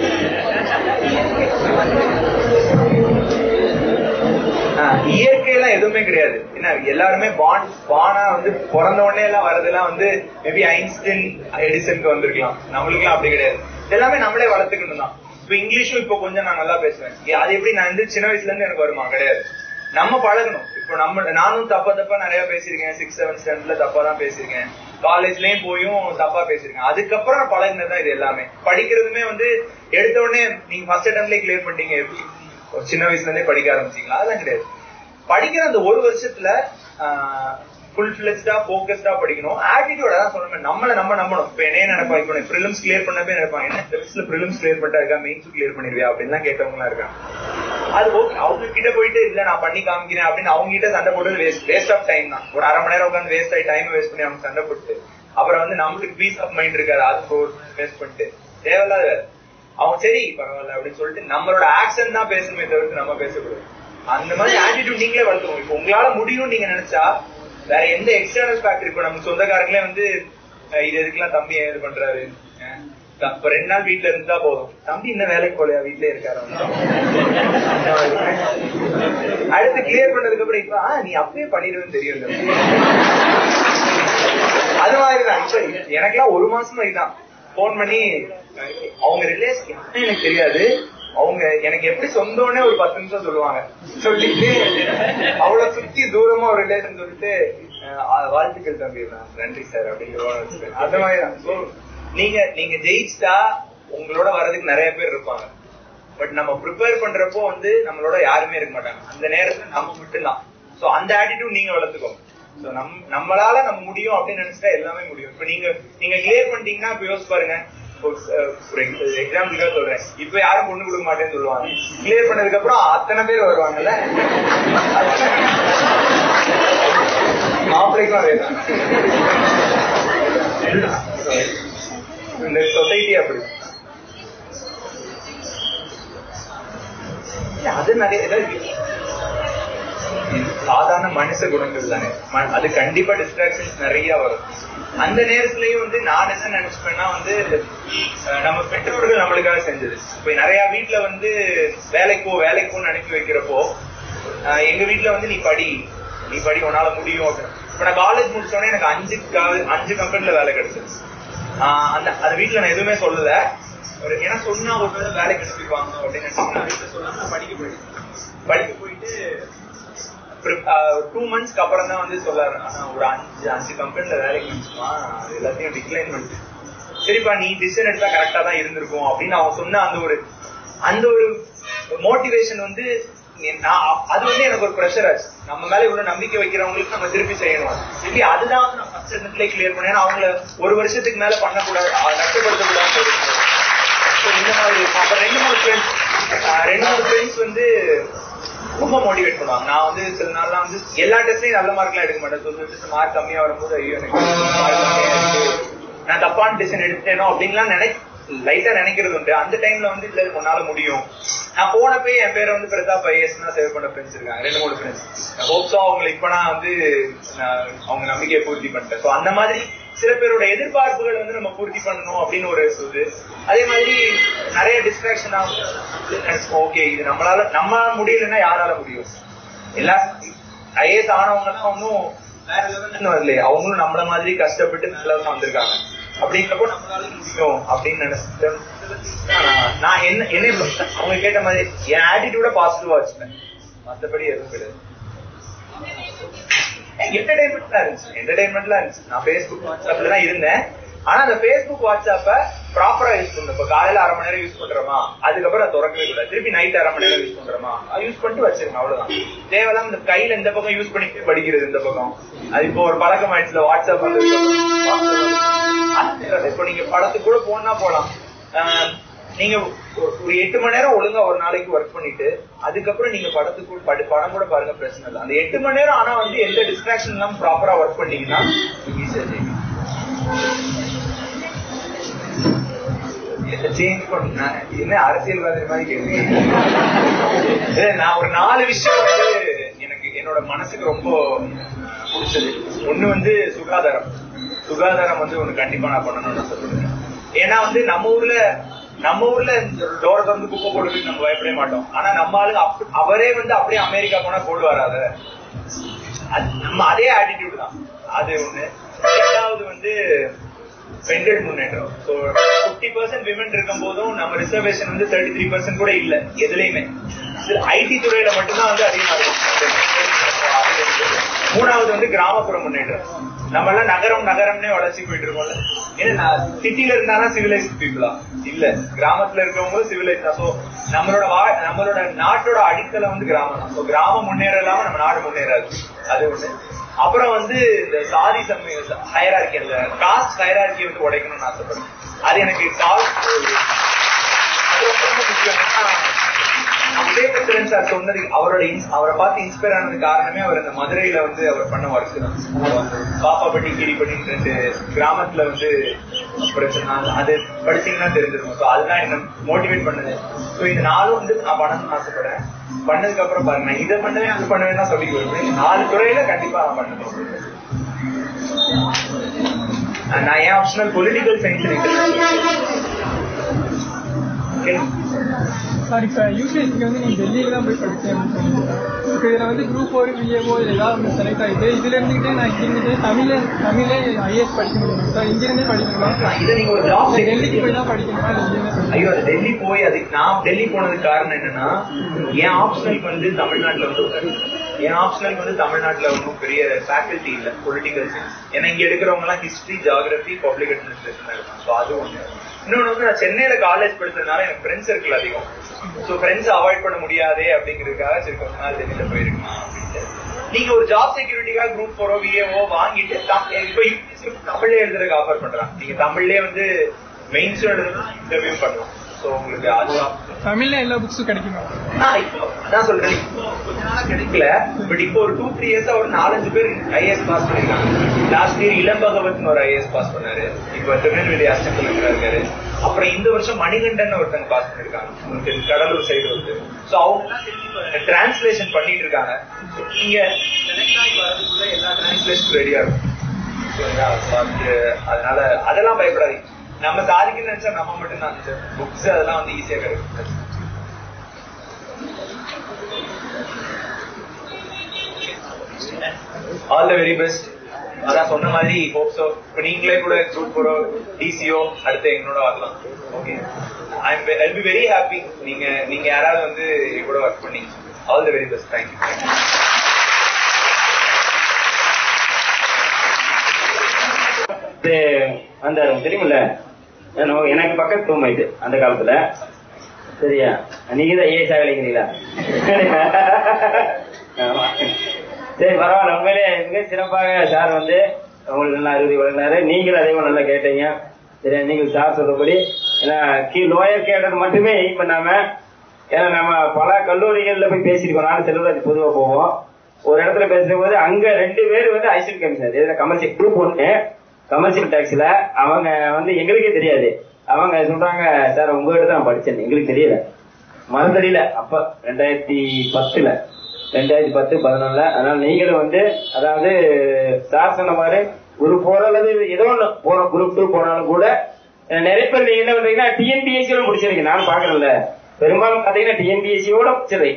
ஆ, இயற்கையெல்லாம் எதுவுமே கிடையாது என்ன எல்லாருமே பான் பானா வந்து பிறந்த உடனே எல்லாம் வரதெல்லாம் வந்து மேபி ஐன்ஸ்டைன் எடிசனுக்கு வந்திருக்கலாம் நம்மளுக்குலாம் அப்படி கிடையாது எல்லாமே நம்மளே வளர்த்துக்கணும் தான் இப்ப இங்கிலீஷும் இப்போ கொஞ்சம் நான் நல்லா பேசுவேன் ஏ, அது எப்படி நான் வந்து சின்ன வயசுல இருந்து எனக்கு வருமா கிடையாது நம்ம பழகணும் இப்போ நம்ம நானும் தப்பா தப்பா நிறைய பேசியிருக்கேன் சிக்ஸ் செவன் ஸ்டாண்டர்ட்ல தப்பா தான் பேசியிருக்கேன் காலேஜ்லயும் போயும் தப்பா பேசியிருக்கேன் அதுக்கப்புறம் நான் பழகினது தான் இது எல்லாமே படிக்கிறதுமே வந்து எடுத்த உடனே நீங்க ஃபர்ஸ்ட் அட்டம்ப்ட்லயே கிளியர் பண்ணிட்டீங்க எப்படி ஒரு சின்ன வயசுல இருந்தே படிக்க ஆரம்பிச்சீங்களா அதெல்லாம் கிடையாது படிக்கிற அந்த ஒரு வருஷத்துல ஃபுல் ஃபிளெஜ்டா போக்கஸ்டா படிக்கணும் ஆட்டிடியூட் அதான் சொன்னேன் நம்மள நம்ம நம்பணும் இப்ப என்ன நினைப்பாங்க இப்போ ப்ரிலிம்ஸ் கிளியர் பண்ணவே நினைப்பாங்க என்ன செமஸ்டர்ல ப்ரிலிம்ஸ் கிளியர் பண்ணிட்டா இருக்கா மெயின்ஸ் கிளியர் பண்ணிருவியா அப்படின்லாம் கேட்டவங்க எல்லாம் இருக்காங்க அது ஓகே அவங்க கிட்ட போயிட்டு இல்ல நான் பண்ணி காமிக்கிறேன் அப்படின்னு அவங்க கிட்ட சண்டை போடுறது வேஸ்ட் வேஸ்ட் ஆஃப் டைம் தான் ஒரு அரை மணி நேரம் உட்காந்து வேஸ்ட் ஆகி டைம் வேஸ்ட் பண்ணி அவங்க சண்டை போட்டு அப்புறம் வந்து நம்மளுக்கு பீஸ் ஆஃப் மைண்ட் இருக்காது அது ஒரு வேஸ்ட் பண்ணிட்டு தேவையில்லாத வேலை. அவங்க சரி பரவாயில்ல அப்படின்னு சொல்லிட்டு நம்மளோட ஆக்ஷன் தான் பேசணுமே தவிர்த்து நம்ம பேசக்கூடாது அந்த மாதிரி ஆட்டிடியூட் நீங்களே வளர்த்துக்கணும் இப்போ உங்களால முடியும் நீங்க நினைச்சா வேற எந்த எக்ஸ்டர்னல் ஃபேக்டர் இப்போ நம்ம சொந்தக்காரங்களே வந்து அஹ், இது எதுக்கெல்லாம் தம்பி ஏன் இது பண்றாரு அஹ், த- இப்ப ரெண்டு நாள் வீட்டுல இருந்தா போதும் தம்பி இன்னும் வேலைக்கு போலையா வீட்லயே இருக்காரு அவரு. அடுத்து கிளியர் பண்ணதுக்கு அப்புறம் இப்ப ஆ, நீ அப்பயே பண்ணிடுவேன்னு தெரியும் அது மாதிரிதான் இப்ப எனக்கெல்லாம் ஒரு மாசமா இதுதான் போன் பண்ணி அவங்க ரிலேஷன் எனக்கு தெரியாது அவங்க எனக்கு எப்படி சொந்தம்னே ஒரு பத்து நிமிஷம் சொல்லுவாங்க சொல்லிட்டு அவ்வளவு சுத்தி தூரமா ஒரு ரிலேஷன் சொல்லிட்டு அஹ், வாழ்த்துக்கள் தம்பி நான் நன்றி சார் அப்படின்னு அந்த மாதிரிதான் So, நீங்க நீங்க ஜெயிச்சிட்டா உங்களோட வர்றதுக்கு நிறைய பேர் இருப்பாங்க பட் நம்ம ப்ரிப்பேர் பண்றப்போ வந்து நம்மளோட யாருமே இருக்க மாட்டாங்க அந்த நேரத்துல நம்ம மட்டும்தான் சோ அந்த ஆட்டிடியூட் நீங்க வளர்த்துக்கோங்க சோ நம் நம்மளால நம்ம முடியும் அப்படின்னு நினைச்சிட்டா எல்லாமே முடியும் இப்ப நீங்க நீங்க கிளியர் பண்ணிட்டீங்கன்னா இப்ப யோசிச்சு பாருங்க ஒரு எக்ஸாம்பிளுக்காக சொல்றேன் இப்ப யாரும் பொண்ணு கொடுக்க மாட்டேன்னு சொல்லுவாங்க கிளியர் பண்ணதுக்கு அப்புறம் அத்தனை பேர் வருவாங்கல்ல மாப்பிள்ளைக்கும் அதே தான் இந்த சொசைட்டி அப்படி இல்ல, அது நிறைய இருக்கு. இது சாதாரண மனுஷ குணங்கள் தானே ம- அது கண்டிப்பா டிஸ்ட்ராக்ஷன்ஸ் நிறைய வரும் அந்த நேரத்திலயும் வந்து நான் என்ன நினைச்சுப்பேன்னா வந்து அஹ், நம்ம பெற்றோர்கள் நம்மளுக்காக செஞ்சது இப்ப நிறைய வீட்ல வந்து வேலைக்கு போ வேலைக்கு போன்னு அனுப்பி வைக்கிறப்போ அஹ், எங்க வீட்ல வந்து நீ படி நீ படி உன்னால முடியும் அப்படின்னு இப்ப நான் காலேஜ் முடிச்சோடனே எனக்கு அஞ்சு கா- அஞ்சு கம்பெனில வேலை கிடைச்சது ஆஹ் அந்த அந்த வீட்ல நான் எதுவுமே சொல்லல ஒரு ஏன்னா சொன்னா ஒரு வேளை வேலைக்கு அனுப்பிடுவாங்க அப்படின்னு நினைச்சு நான் வீட்டுல சொல்லாம நான் படிக்க போயிட்டேன் படிக்க போயிட்டு டூ மந்த்ஸ்க்கு அப்புறம் தான் வந்து சொல்லாரு ஆனா ஒரு அஞ்சு அஞ்சு கம்பெனில வேலைக்கு வந்துச்சுமா எல்லாத்தையும் டிக்ளைன் பண்ணிட்டு சரிப்பா நீ டிசிஷன் எடுத்தா கரெக்டா தான் இருந்திருக்கும் அப்படின்னு அவன் சொன்ன அந்த ஒரு அந்த ஒரு மோட்டிவேஷன் வந்து நீ- நான் அது வந்து எனக்கு ஒரு ப்ரெஷர் ஆச்சு நம்ம மேல இவ்வளவு நம்பிக்கை வைக்கிறவங்களுக்கு நம்ம திருப்பி செய்யணும் இப்படி அதுதான் வந்து நான் ஃபர்ஸ்ட் இடத்துல கிளியர் பண்ணேன் ஏன்னா அவங்கள ஒரு வருஷத்துக்கு மேல பண்ணக்கூடாது அஹ் நஷ்டப்படுத்தக்கூடாது So, இந்த மாதிரி இருக்கும். அப்புறம் ரெண்டு மூணு ஃப்ரெண்ட்ஸ் ரெண்டு மூணு ஃப்ரெண்ட்ஸ் வந்து ரொம்ப மோட்டிவேட் பண்ணுவாங்க நான் வந்து சில நாள்லாம் வந்து எல்லா டெஸ்ட்லயும் நல்ல மார்க்லாம் எடுக்க மாட்டேன் சொல்லி மார்க் கம்மியா வரும்போது ஐயோ எனக்கு mark கம்மியா இருக்கு. நான் தப்பான டிசிஷன் எடுத்தேனோ அப்படின்லாம் நினை லைட்டா நினைக்கிறது உண்டு அந்த டைம்ல வந்து இல்ல இது உன்னால முடியும் நான் போனப்பே என் பேரை வந்து பிரதாப் ஐஎஸ் தான் சேவ் பண்ண ஃப்ரெண்ட்ஸ் இருக்காங்க ரெண்டு மூணு ஃப்ரெண்ட்ஸ் ஹோப்ஸோ அவங்களை இப்ப நான் வந்து நான் அவங்க நம்பிக்கையை பூர்த்தி பண்ணிட்டேன் ஸோ அந்த மாதிரி சில பேரோட எதிர்பார்ப்புகள் வந்து நம்ம பூர்த்தி பண்ணணும் அப்படின்னு ஒரு இது அதே மாதிரி நிறைய டிஸ்ட்ராக்ஷன் நினைச்சோம் ஓகே இது நம்மளால நம்ம முடியலன்னா யாரால முடியும் எல்லா ஐஏஎஸ் ஆனவங்க எல்லாம் ஒன்னும் வேற லெவல்ல வரலையே அவங்களும் நம்மள மாதிரி கஷ்டப்பட்டு நல்லா தான் வந்திருக்காங்க அப்படிங்கிறப்போ நம்மளால முடியும் அப்படின்னு நினைச்சிட்டு நான் நான் என்ன என்ன அவங்க கேட்ட மாதிரி என் ஆட்டிடியூட பாசிட்டிவா வச்சுப்பேன் மத்தபடி எதுவும் கிடையாது என்டர்டைன்மெண்ட்லாம் இருந்துச்சு என்டர்டைன்மெண்ட்லாம் இருந்துச்சு நான் ஃபேஸ்புக் வாட்ஸ்அப்ல தான் இருந்தேன் ஆனா அந்த ஃபேஸ்புக் வாட்ஸ்அப்ப ப்ராப்பரா யூஸ் பண்ணணும் இப்ப காலையில அரை மணி நேரம் யூஸ் பண்றோமா அதுக்கப்புறம் அதை திறக்கவே கூடாது திருப்பி நைட் அரை மணி நேரம் யூஸ் பண்றோமா அது யூஸ் பண்ணிட்டு வச்சிருங்க அவ்வளவுதான் தேவையில்லாம இந்த கையில இந்த பக்கம் யூஸ் பண்ணிட்டு படிக்கிறது இந்த பக்கம் அது இப்போ ஒரு பழக்கம் ஆயிடுச்சுல வாட்ஸ்அப் வந்து இப்போ நீங்க படத்துக்கு கூட போனா போலாம் ஆஹ் நீங்க ஒரு ஒரு எட்டு மணி நேரம் ஒழுங்கா ஒரு நாளைக்கு ஒர்க் பண்ணிட்டு அதுக்கப்புறம் நீங்க படத்துக்கு படு- படம் கூட பாருங்க பிரச்சனை இல்லை அந்த எட்டு மணி நேரம் ஆனா வந்து எந்த டிஸ்ட்ராக்ஷன் இல்லாம ப்ராப்பரா ஒர்க் பண்ணீங்கன்னா ஈஸியா செய்வீங்க சேஞ்ச் பண்ண என்ன அரசியல்வாதி மாதிரி கேக்குறீங்க இல்ல, நான் ஒரு நாலு விஷயம் வந்து எனக்கு என்னோட மனசுக்கு ரொம்ப பிடிச்சது ஒண்ணு வந்து சுகாதாரம் சுகாதாரம் வந்து ஒண்ணு கண்டிப்பா நான் பண்ணணும்னு சொல்லுவேன் ஏன்னா வந்து நம்ம ஊர்ல நம்ம ஊர்ல டோரை திறந்து குப்பை போடுறதுக்கு நம்ம பயப்பட மாட்டோம் ஆனா நம்ம ஆளுங்க அப்ப- அவரே வந்து அப்படியே அமெரிக்கா போனா போடுவாரு அத அது நம்ம அதே ஆட்டிடியூட் தான் அது ஒண்ணு ரெண்டாவது வந்து பெண்கள் முன்னேற்றம் ஸோ ஃபிஃப்டி பர்சன்ட் விமன் இருக்கும் போதும் நம்ம ரிசர்வேஷன் வந்து தேர்ட்டி த்ரீ பர்சன்ட் கூட இல்ல எதுலயுமே ஐடி துறையில மட்டும்தான் வந்து அதிகமா இருக்கும் மூணாவது வந்து கிராமப்புற முன்னேற்றம் நம்ம எல்லாம் நகரம் நகரம்னே வளர்ச்சி போயிட்டு இருக்கோம்ல ஏன்னா சிட்டில இருந்தாலும் சிவிலைஸ்ட் பீப்புளா இல்ல கிராமத்துல இருக்கவங்களும் சிவிலைஸ் தான் ஸோ நம்மளோட வா- நம்மளோட நாட்டோட அடித்தளம் வந்து கிராமம் தான் ஸோ கிராமம் முன்னேற இல்லாம நம்ம நாடு முன்னேறாது அது ஒண்ணு அப்புறம் வந்து இந்த சாதி சமய ஹயரார்கி அந்த காஸ்ட் ஹயரார்கி வந்து உடைக்கணும்னு ஆசைப்படுறேன் அது எனக்கு காஸ்ட் அது ரொம்ப ரொம்ப முக்கியம் ஏன்னா, விவேகத்திரன் சார் சொன்னது அவரோட ins- அவரை பார்த்து இன்ஸ்பயர் ஆனது காரணமே அவர் இந்த மதுரையில வந்து அவர் பண்ண ஒர்க் தான் பாப்பாப்பட்டி கிரிப்பட்டி ரெண்டு கிராமத்துல வந்து பிரச்சனை அது படிச்சீங்கன்னா தெரிஞ்சிருக்கும் ஸோ அதுதான் என்ன மோட்டிவேட் பண்ணுது ஸோ இது நாளும் வந்து நான் பண்ணணும்னு ஆசைப்படுறேன் பண்ணதுக்கு அப்புறம் பாருங்க நான் இதை பண்ணுவேன் அது பண்ணுவேன் தான் சொல்லி வருவேன் நாலு துறையில கண்டிப்பா நான் பண்ணணும் நான் ஏன் ஆப்ஷனல் பொலிட்டிக்கல் சயின்ஸ் சார் இப்ப யூபிஎஸ்சிக்கு வந்து நீங்க டெல்லியில தான் போய் படிச்சேன் அப்படின்னு சொன்னீங்க இப்ப இதுல வந்து குரூப் ஒரு பிஏஓ இது ஏதாவது ஒன்று செலக்ட் ஆயிட்டு இதுல இருந்துகிட்டே நான் இங்க இருந்துட்டு தமிழே தமிழே ஐஏஎஸ் படிக்க முடியும் சார் இங்க இருந்தே படிக்கணுமா இதை நீங்க ஒரு ஜாப் இல்ல டெல்லிக்கு போய் தான் படிக்கணுமா இல்ல இங்கே படிக்கணுமா ஐயோ அது டெல்லி போய் அது நான் டெல்லி போனதுக்கு காரணம் என்னன்னா என் ஆப்ஷனல் வந்து தமிழ்நாட்டுல வந்து என் ஆப்ஷனல் வந்து தமிழ்நாட்டுல ஒன்றும் பெரிய ஃபேக்கல்டி இல்ல பொலிட்டிக்கல் சயின்ஸ் ஏன்னா இங்க எடுக்கிறவங்க எல்லாம் ஹிஸ்டரி ஜியாகிரபி பப்ளிக் அட்மினிஸ்ட்ரேஷன் இருக்கும் ஸோ அது ஒண்ணு இன்னொன்னு வந்து நான் சென்னையில காலேஜ் படிச்சதுனால எனக்கு ஃப்ரெண்ட்ஸ் சர்க்கிள் அதிகம் ஸோ ஃப்ரெண்ட்ஸ் அவாய்ட் பண்ண முடியாதே அப்படிங்கிறதுக்காக சரி கொஞ்ச நாள் டெல்லியில போயிருக்கலாம் அப்படின்ட்டு நீங்க ஒரு ஜாப் செக்யூரிட்டிக்காக குரூப் ஃபோரோ விஏஓ வாங்கிட்டு தம்- இப்ப UPSC தமிழ்ல எழுதுறதுக்கு ஆஃபர் பண்றான் நீங்க தமிழ்லயே வந்து மெயின்ஸ் எழுதுனா இன்டர்வியூ பண்ணலாம் சோ உங்களுக்கு அது தமிழ்ல எல்லா புக்ஸும் கிடைக்குமா நான் இப்போ அதான் சொல்றேன் இப்போ கொஞ்ச நாளா கிடைக்கல பட் இப்போ ஒரு டூ த்ரீ இயர்ஸா ஒரு நாலஞ்சு பேர் ஐஏஎஸ் பாஸ் பண்ணிருக்காங்க லாஸ்ட் இயர் இளம் பகவத்னு ஒரு ஐஏஎஸ் பாஸ் பண்ணாரு இப்போ திருநெல்வேலி அசிஸ்டன்ட் கலெக்டரா இருக்காரு அப்புறம் இந்த வருஷம் மணிகண்டன் ஒருத்தங்க பாஸ் பண்ணிருக்காங்க உங்களுக்கு தெரியும், கடலூர் சைடு வந்து சோ அவங்க எல்லாம் டிரான்ஸ்லேஷன் பண்ணிட்டு இருக்காங்க So, நீங்க select ஆகி வரதுக்குள்ள எல்லா டிரான்ஸ்லேஷன் ரெடியா இருக்கும் சரிங்களா? So, அது- அதனால அதெல்லாம் பயப்படாதீங்க நம்ம சாதிக்கணும்னு நினைச்சா நம்ம மட்டும் தான் புக்ஸ் அதெல்லாம் வந்து ஈஸியா கிடைக்கும் ஆல் த வெரி பெஸ்ட் அதான் சொன்ன மாதிரி ஹோப்ஸோ இப்போ நீங்களே கூட குரூப் போறோ டிசிஓ அடுத்து எங்களோட வரலாம் okay I I be very happy நீங்க நீங்க யாராவது வந்து என் கூட ஒர்க் பண்ணி all the very best thank you இது அந்த தெரியுமில்ல எனக்கு- எனக்கு பக்கத்து ரூம் இது அந்த காலத்துல சரியா நீங்க தான் ஏ சாகலிங்கிறீங்களா ஆமா. சரி பரவாயில்ல உண்மையிலே மிக சிறப்பாக சார் வந்து உங்களுக்கு நல்லா அறிவுரை வழங்கினாரு நீங்களும் அதே போல நல்லா கேட்டீங்க சரியா நீங்கள் சார் சொல்றபடி ஏன்னா கீ லோயர் கேட்டது மட்டுமே எய்ம் பண்ணாம ஏன்னா நம்ம பல கல்லூரிகள்ல போய் பேசியிருக்கோம் நானும் செல்வராஜ் பொதுவா போவோம் ஒரு இடத்துல பேசும்போது அங்க ரெண்டு பேர் வந்து ஐசிஎல் கமிஷனர் இதுல கமர்ஷியல் குரூப் ஒண்ணு கமர்ஷியல் டாக்ஸ்ல அவங்க வந்து எங்களுக்கே தெரியாது அவங்க சொல்றாங்க சார் உங்ககிட்ட தான் நான் படிச்சேன் எங்களுக்கு தெரியல மறந்தடியில அப்ப ரெண்டாயிரத்தி பத்துல ரெண்டாயிரத்தி பத்து பதினொன்னுல அதனால நீங்களும் வந்து அதாவது சார் சொன்ன மாதிரி ஒரு போற அல்லது ஏதோ ஒண்ணு போற குரூப் டூ போனாலும் கூட அஹ் நிறைய பேர் நீங்க என்ன பண்றீங்கன்னா டிஎன்பிஎஸ்சியோட முடிச்சிருக்கீங்க நான் பாக்குறேன்ல பெரும்பாலும் பாத்தீங்கன்னா டிஎன்பிஎஸ்சியோட முடிச்சிருக்கீங்க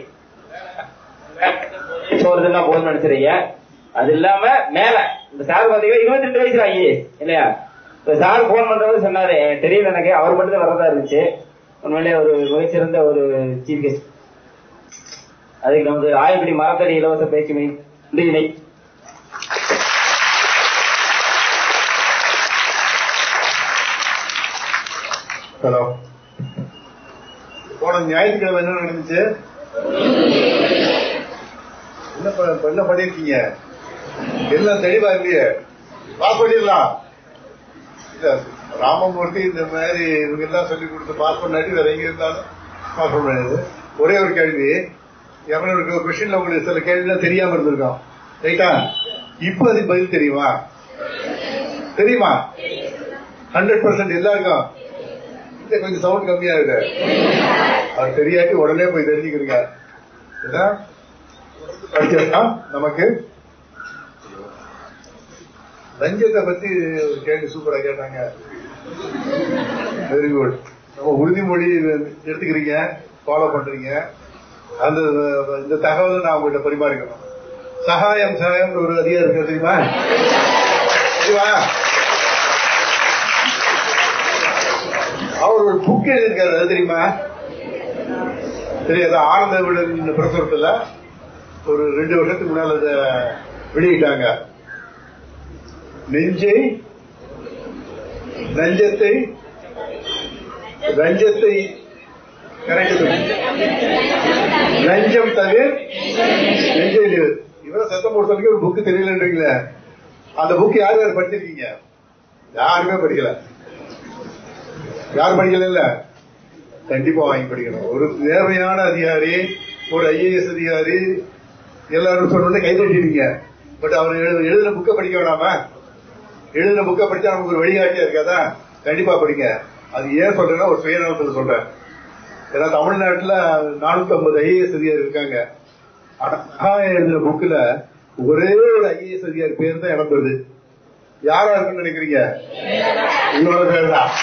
போறதெல்லாம் போதும் நினைச்சிருக்கீங்க அது இல்லாம மேல இந்த சார் பாத்தீங்கன்னா இருபத்தி ரெண்டு வயசு ஐஏஎஸ் இல்லையா இப்ப சார் போன் பண்றது சொன்னாரு "எனக்கு தெரியல எனக்கு அவர் மட்டும் தான் வரதா இருந்துச்சு உண்மையிலே ஒரு மிகச்சிறந்த ஒரு சீஃப் கெஸ்ட் அதுக்கு நமது ஆயக்குடி மரத்தடி இலவச பயிற்சி மையம் முடிவினை ஹலோ போன ஞாயிற்றுக்கிழமை என்ன நடந்துச்சு என்ன ப- என்ன பண்ணிருக்கீங்க எல்லாம் தெளிவா இல்லையே பாஸ் பண்ணிடலாம் இல்ல ராமமூர்த்தி இந்த மாதிரி இவங்க எல்லாம் சொல்லி கொடுத்து பாஸ் பண்ணாட்டி வேற எங்க இருந்தாலும் பாஸ் பண்ண முடியாது ஒரே ஒரு கேள்வி இரநூறு கொஸ்டின்ல உங்களுக்கு சில கேள்விலாம் தெரியாம இருந்திருக்கோம் ரைட்டா இப்போ அதுக்கு பதில் தெரியுமா தெரியுமா ஹண்ட்ரட் பர்சன்ட் எல்லாருக்கும் இல்ல, கொஞ்சம் சவுண்ட் கம்மியா இருக்கு அது தெரியாட்டி உடனே போய் தெரிஞ்சுக்கிறீங்க ஏன்னா, படிச்சா நமக்கு லஞ்சத்தை பத்தி ஒரு கேள்வி சூப்பரா கேட்டாங்க வெரி குட் நம்ம உறுதிமொழி எடுத்துக்கிறீங்க ஃபாலோ பண்றீங்க அந்த இந்த தகவலை நான் உங்கள்கிட்ட பரிமாறிக்கணும் சகாயம் சகாயம் ஒரு அதிகாரம் இருக்கு தெரியுமா தெரியுமா அவர் ஒரு புக் எழுதியிருக்காரு அது தெரியுமா தெரியாது ஆனந்த விடன் பிரசுரத்துல ஒரு ரெண்டு வருஷத்துக்கு முன்னால அதை வெளியிட்டாங்க நெஞ்சை நஞ்சத்தை ரஞ்சத்தை கரெக்ட் லஞ்சம் தவிர நெஞ்சை இவர சத்தம் போடுறதுக்கு ஒரு புக் தெரியலன்றீங்களே அந்த புக் யார் யார் படிச்சிருக்கீங்க யாருமே படிக்கல யார் படிக்கல இல்ல கண்டிப்பா வாங்கி படிக்கணும் ஒரு நேர்மையான அதிகாரி ஒரு ஐஏஎஸ் அதிகாரி எல்லாரும் சொன்ன கை தட்டிடுங்க பட் அவர் எழு- எழுதின புக்கை படிக்க வேணாமா எழுதின புக்கை படிச்சா நமக்கு ஒரு வழிகாட்டியா இருக்காதா கண்டிப்பா படிங்க அது ஏன் சொல்றேன்னா ஒரு சுயநலத்தில் சொல்றேன் ஏன்னா தமிழ்நாட்டுல நானூத்தி ஐம்பது ஐஏஎஸ் அதிகாரி இருக்காங்க ஆனா நான் எழுதின புக்ல ஒரே ஒரு ஐஏஎஸ் அதிகாரி பேர் தான் இடம் பெறுது யாரா இருக்குன்னு நினைக்கிறீங்க உங்களோட பேர் தான்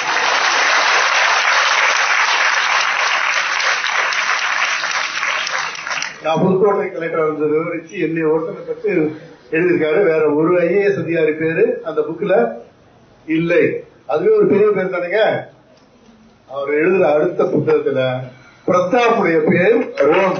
நான் புதுக்கோட்டை கலெக்டர் இருந்த விவரிச்சு என்னை ஒருத்தனை பற்றி எழுதியிருக்காரு வேற ஒரு ஐஏஎஸ் அதிகாரி பேரு அந்த புக்ல இல்லை அதுவே ஒரு பெரிய பேர் தானேங்க அவர் எழுதுற அடுத்த புத்தகத்துல பிரதாப்புடைய பேர் ரோம்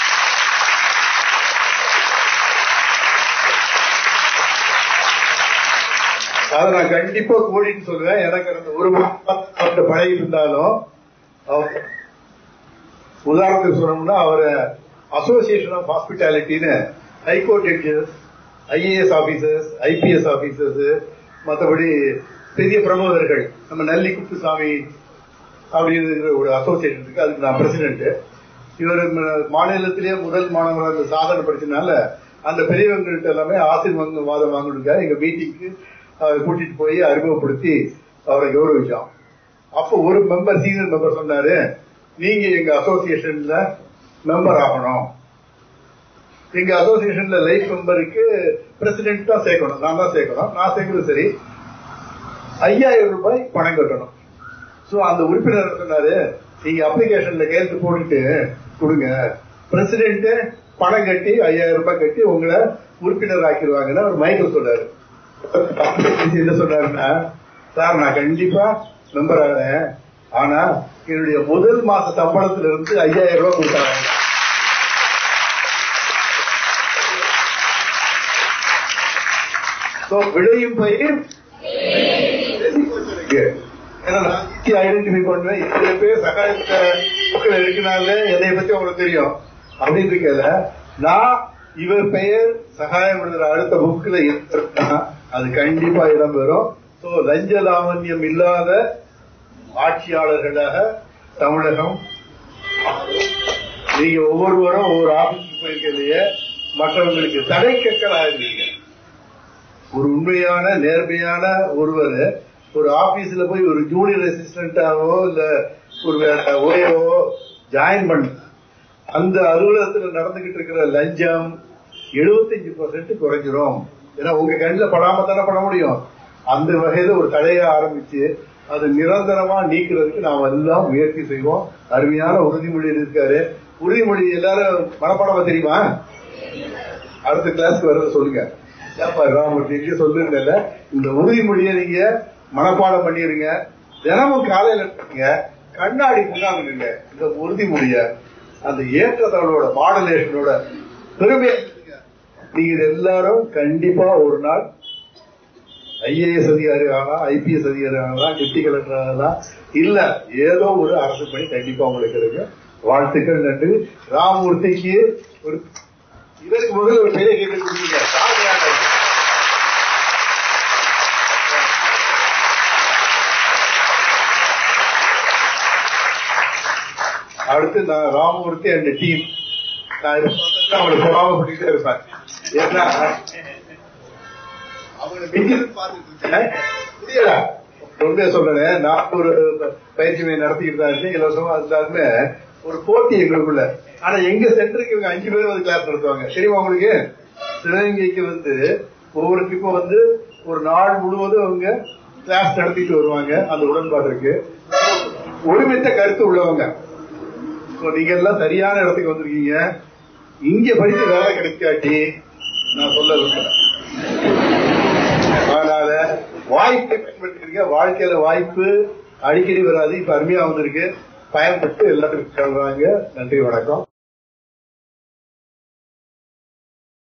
அதை நான் கண்டிப்பா கோடின்னு சொல்லுவேன் எனக்கு அந்த ஒரு மாதம் பழகிட்டு இருந்தாலும் அவர் உதாரணத்துக்கு சொல்லணும்னா அவர் அசோசியேஷன் ஆஃப் ஹாஸ்பிட்டாலிட்டின்னு high court judges IAS officers IPS officers மற்றபடி பெரிய பிரமுகர்கள் நம்ம நல்லி குப்புசாமி அப்படிங்கிற ஒரு அசோசியேஷன் இருக்கு அதுக்கு நான் பிரசிடென்ட் இவர் ம- மாநிலத்திலேயே முதல் மாணவராக இந்த சாதனை படிச்சனால அந்த பெரியவங்கள்ட்ட எல்லாமே ஆசீர்வாதம் வாங்கணுங்க எங்க மீட்டிங்க்கு கூட்டிட்டு போய் அறிமுகப்படுத்தி அவரை கௌரவிச்சோம் அப்போ ஒரு மெம்பர் சீனியர் மெம்பர் சொன்னாரு நீங்க எங்க அசோசியேஷன்ல மெம்பர் ஆகணும் எங்க அசோசியேஷன்ல லைஃப் மெம்பருக்கு பிரசிடென்ட் தான் சேர்க்கணும் நான் தான் சேர்க்கணும் நான் சேர்க்கறது சரி ஐயாயிரம் ரூபாய் பணம் கட்டணும் சோ அந்த உறுப்பினர் சொன்னாரு நீங்க அப்ளிகேஷன்ல கையெழுத்து போட்டுட்டு கொடுங்க பிரசிடென்ட் பணம் கட்டி ஐயாயிரம் ரூபாய் கட்டி உங்களை உறுப்பினர் ஆக்கிடுவாங்கன்னு அவர் மைக்கில் சொல்றாரு என்ன சொன்னாருன்னா சார் நான் கண்டிப்பா மெம்பர் ஆகிறேன் ஆனா என்னுடைய முதல் மாச சம்பளத்துல இருந்து ஐயாயிரம் ரூபாய் கொடுத்தாங்க So, விளையும் பயிர் ஏன்னா நான் ஐடென்டிஃபை பண்ணுவேன் எத்தனை பேர் சகாயத்தை மக்கள் இருக்கனால என்னை பத்தி உங்களுக்கு தெரியும் அப்படின்னு இருக்கல நான் இவர் பெயர் சகாயம் எழுதுற அடுத்த புக்ல இருக்கா அது கண்டிப்பா இடம்பெறும் சோ லஞ்ச லாவண்யம் இல்லாத ஆட்சியாளர்களாக தமிழகம் நீங்க ஒவ்வொருவரும் ஒவ்வொரு ஆபீஸுக்கு போயிருக்கிறதையே மற்றவங்களுக்கு தடை கற்களாக இருக்கீங்க ஒரு உண்மையான நேர்மையான ஒருவர் ஒரு ஆபீஸ்ல போய் ஒரு ஜூனியர் அசிஸ்டண்டாவோ இல்ல ஒரு ஓயவோ ஜாயின் பண்ண அந்த அலுவலகத்துல நடந்துகிட்டு இருக்கிற லஞ்சம் 75% குறைஞ்சிரும் ஏன்னா உங்க கண்ணில் படாம தானே பண்ண முடியும் அந்த வகையில ஒரு தடையை ஆரம்பிச்சு அது நிரந்தரமா நீக்கிறதுக்கு நாம எல்லாம் முயற்சி செய்வோம் அருமையான உறுதிமொழி இருக்காரு உறுதிமொழி எல்லாரும் மனப்பாடமா தெரியுமா அடுத்த கிளாஸ்க்கு வர்றத சொல்லுங்க ஏப்பா ராமூர்த்தி எங்க சொல்லுங்கல்ல இந்த உறுதிமொழியை நீங்க மனப்பாடம் பண்ணிருங்க தினமும் காலையில இருக்கீங்க கண்ணாடி முன்னாங்க நின்று இந்த உறுதிமொழிய அந்த ஏற்றத்தாளோட மாடலேஷனோட பெருமையை சொல்லுங்க. நீங்க இது எல்லாரும் கண்டிப்பா ஒரு நாள் ஐஏஎஸ் அதிகாரி ஆகலாம் ஐபிஎஸ் அதிகாரி ஆகலாம் டிப்டி கலெக்டர் ஆகலாம் இல்ல ஏதோ ஒரு அரசு பணி கண்டிப்பா உங்களுக்கு இருக்கு வாழ்த்துக்கள் நன்றி ராமமூர்த்திக்கு ஒரு இதற்கு முதல்ல ஒரு பெரிய கேள்வி கொடுத்தீங்க சாதனையாளர் அடுத்து நான் ராமமூர்த்தி அண்ட் டீம் நான் இப்ப பார்த்தா அவங்களை பொறாமப்பட்டுக்கிட்டே இருப்பேன் ஏன்னா அவங்களை மிங்கில் பார்த்துட்டு இருக்கேன் புரியல உண்மையை சொல்றேன் நான் ஒரு பயிற்சி மையம் நடத்திக்கிட்டு தான் இருக்கேன் இலவசமா இருந்தாலுமே ஒரு போட்டி எங்களுக்குள்ள ஆனா எங்க சென்டருக்கு இவங்க அஞ்சு பேர் வந்து கிளாஸ் நடத்துவாங்க தெரியுமா உங்களுக்கு சிவகங்கைக்கு வந்து ஒவ்வொரு இப்போ வந்து ஒரு நாள் முழுவதும் அவங்க கிளாஸ் நடத்திட்டு வருவாங்க அந்த உடன்பாடு இருக்கு ஒருமித்த கருத்து உள்ளவங்க So, நீங்க எல்லாம் சரியான இடத்துக்கு வந்திருக்கீங்க இங்க படித்து வேலை கிடைக்காட்டி நான் சொல்ல விரும்புறேன் அதனால வாய்ப்பை பயன்படுத்திருக்க வாழ்க்கையில வாய்ப்பு அடிக்கடி வராது இப்ப அருமையா வந்திருக்கு பயன்பட்டு எல்லாத்துக்கும் சொல்றாங்க நன்றி வணக்கம்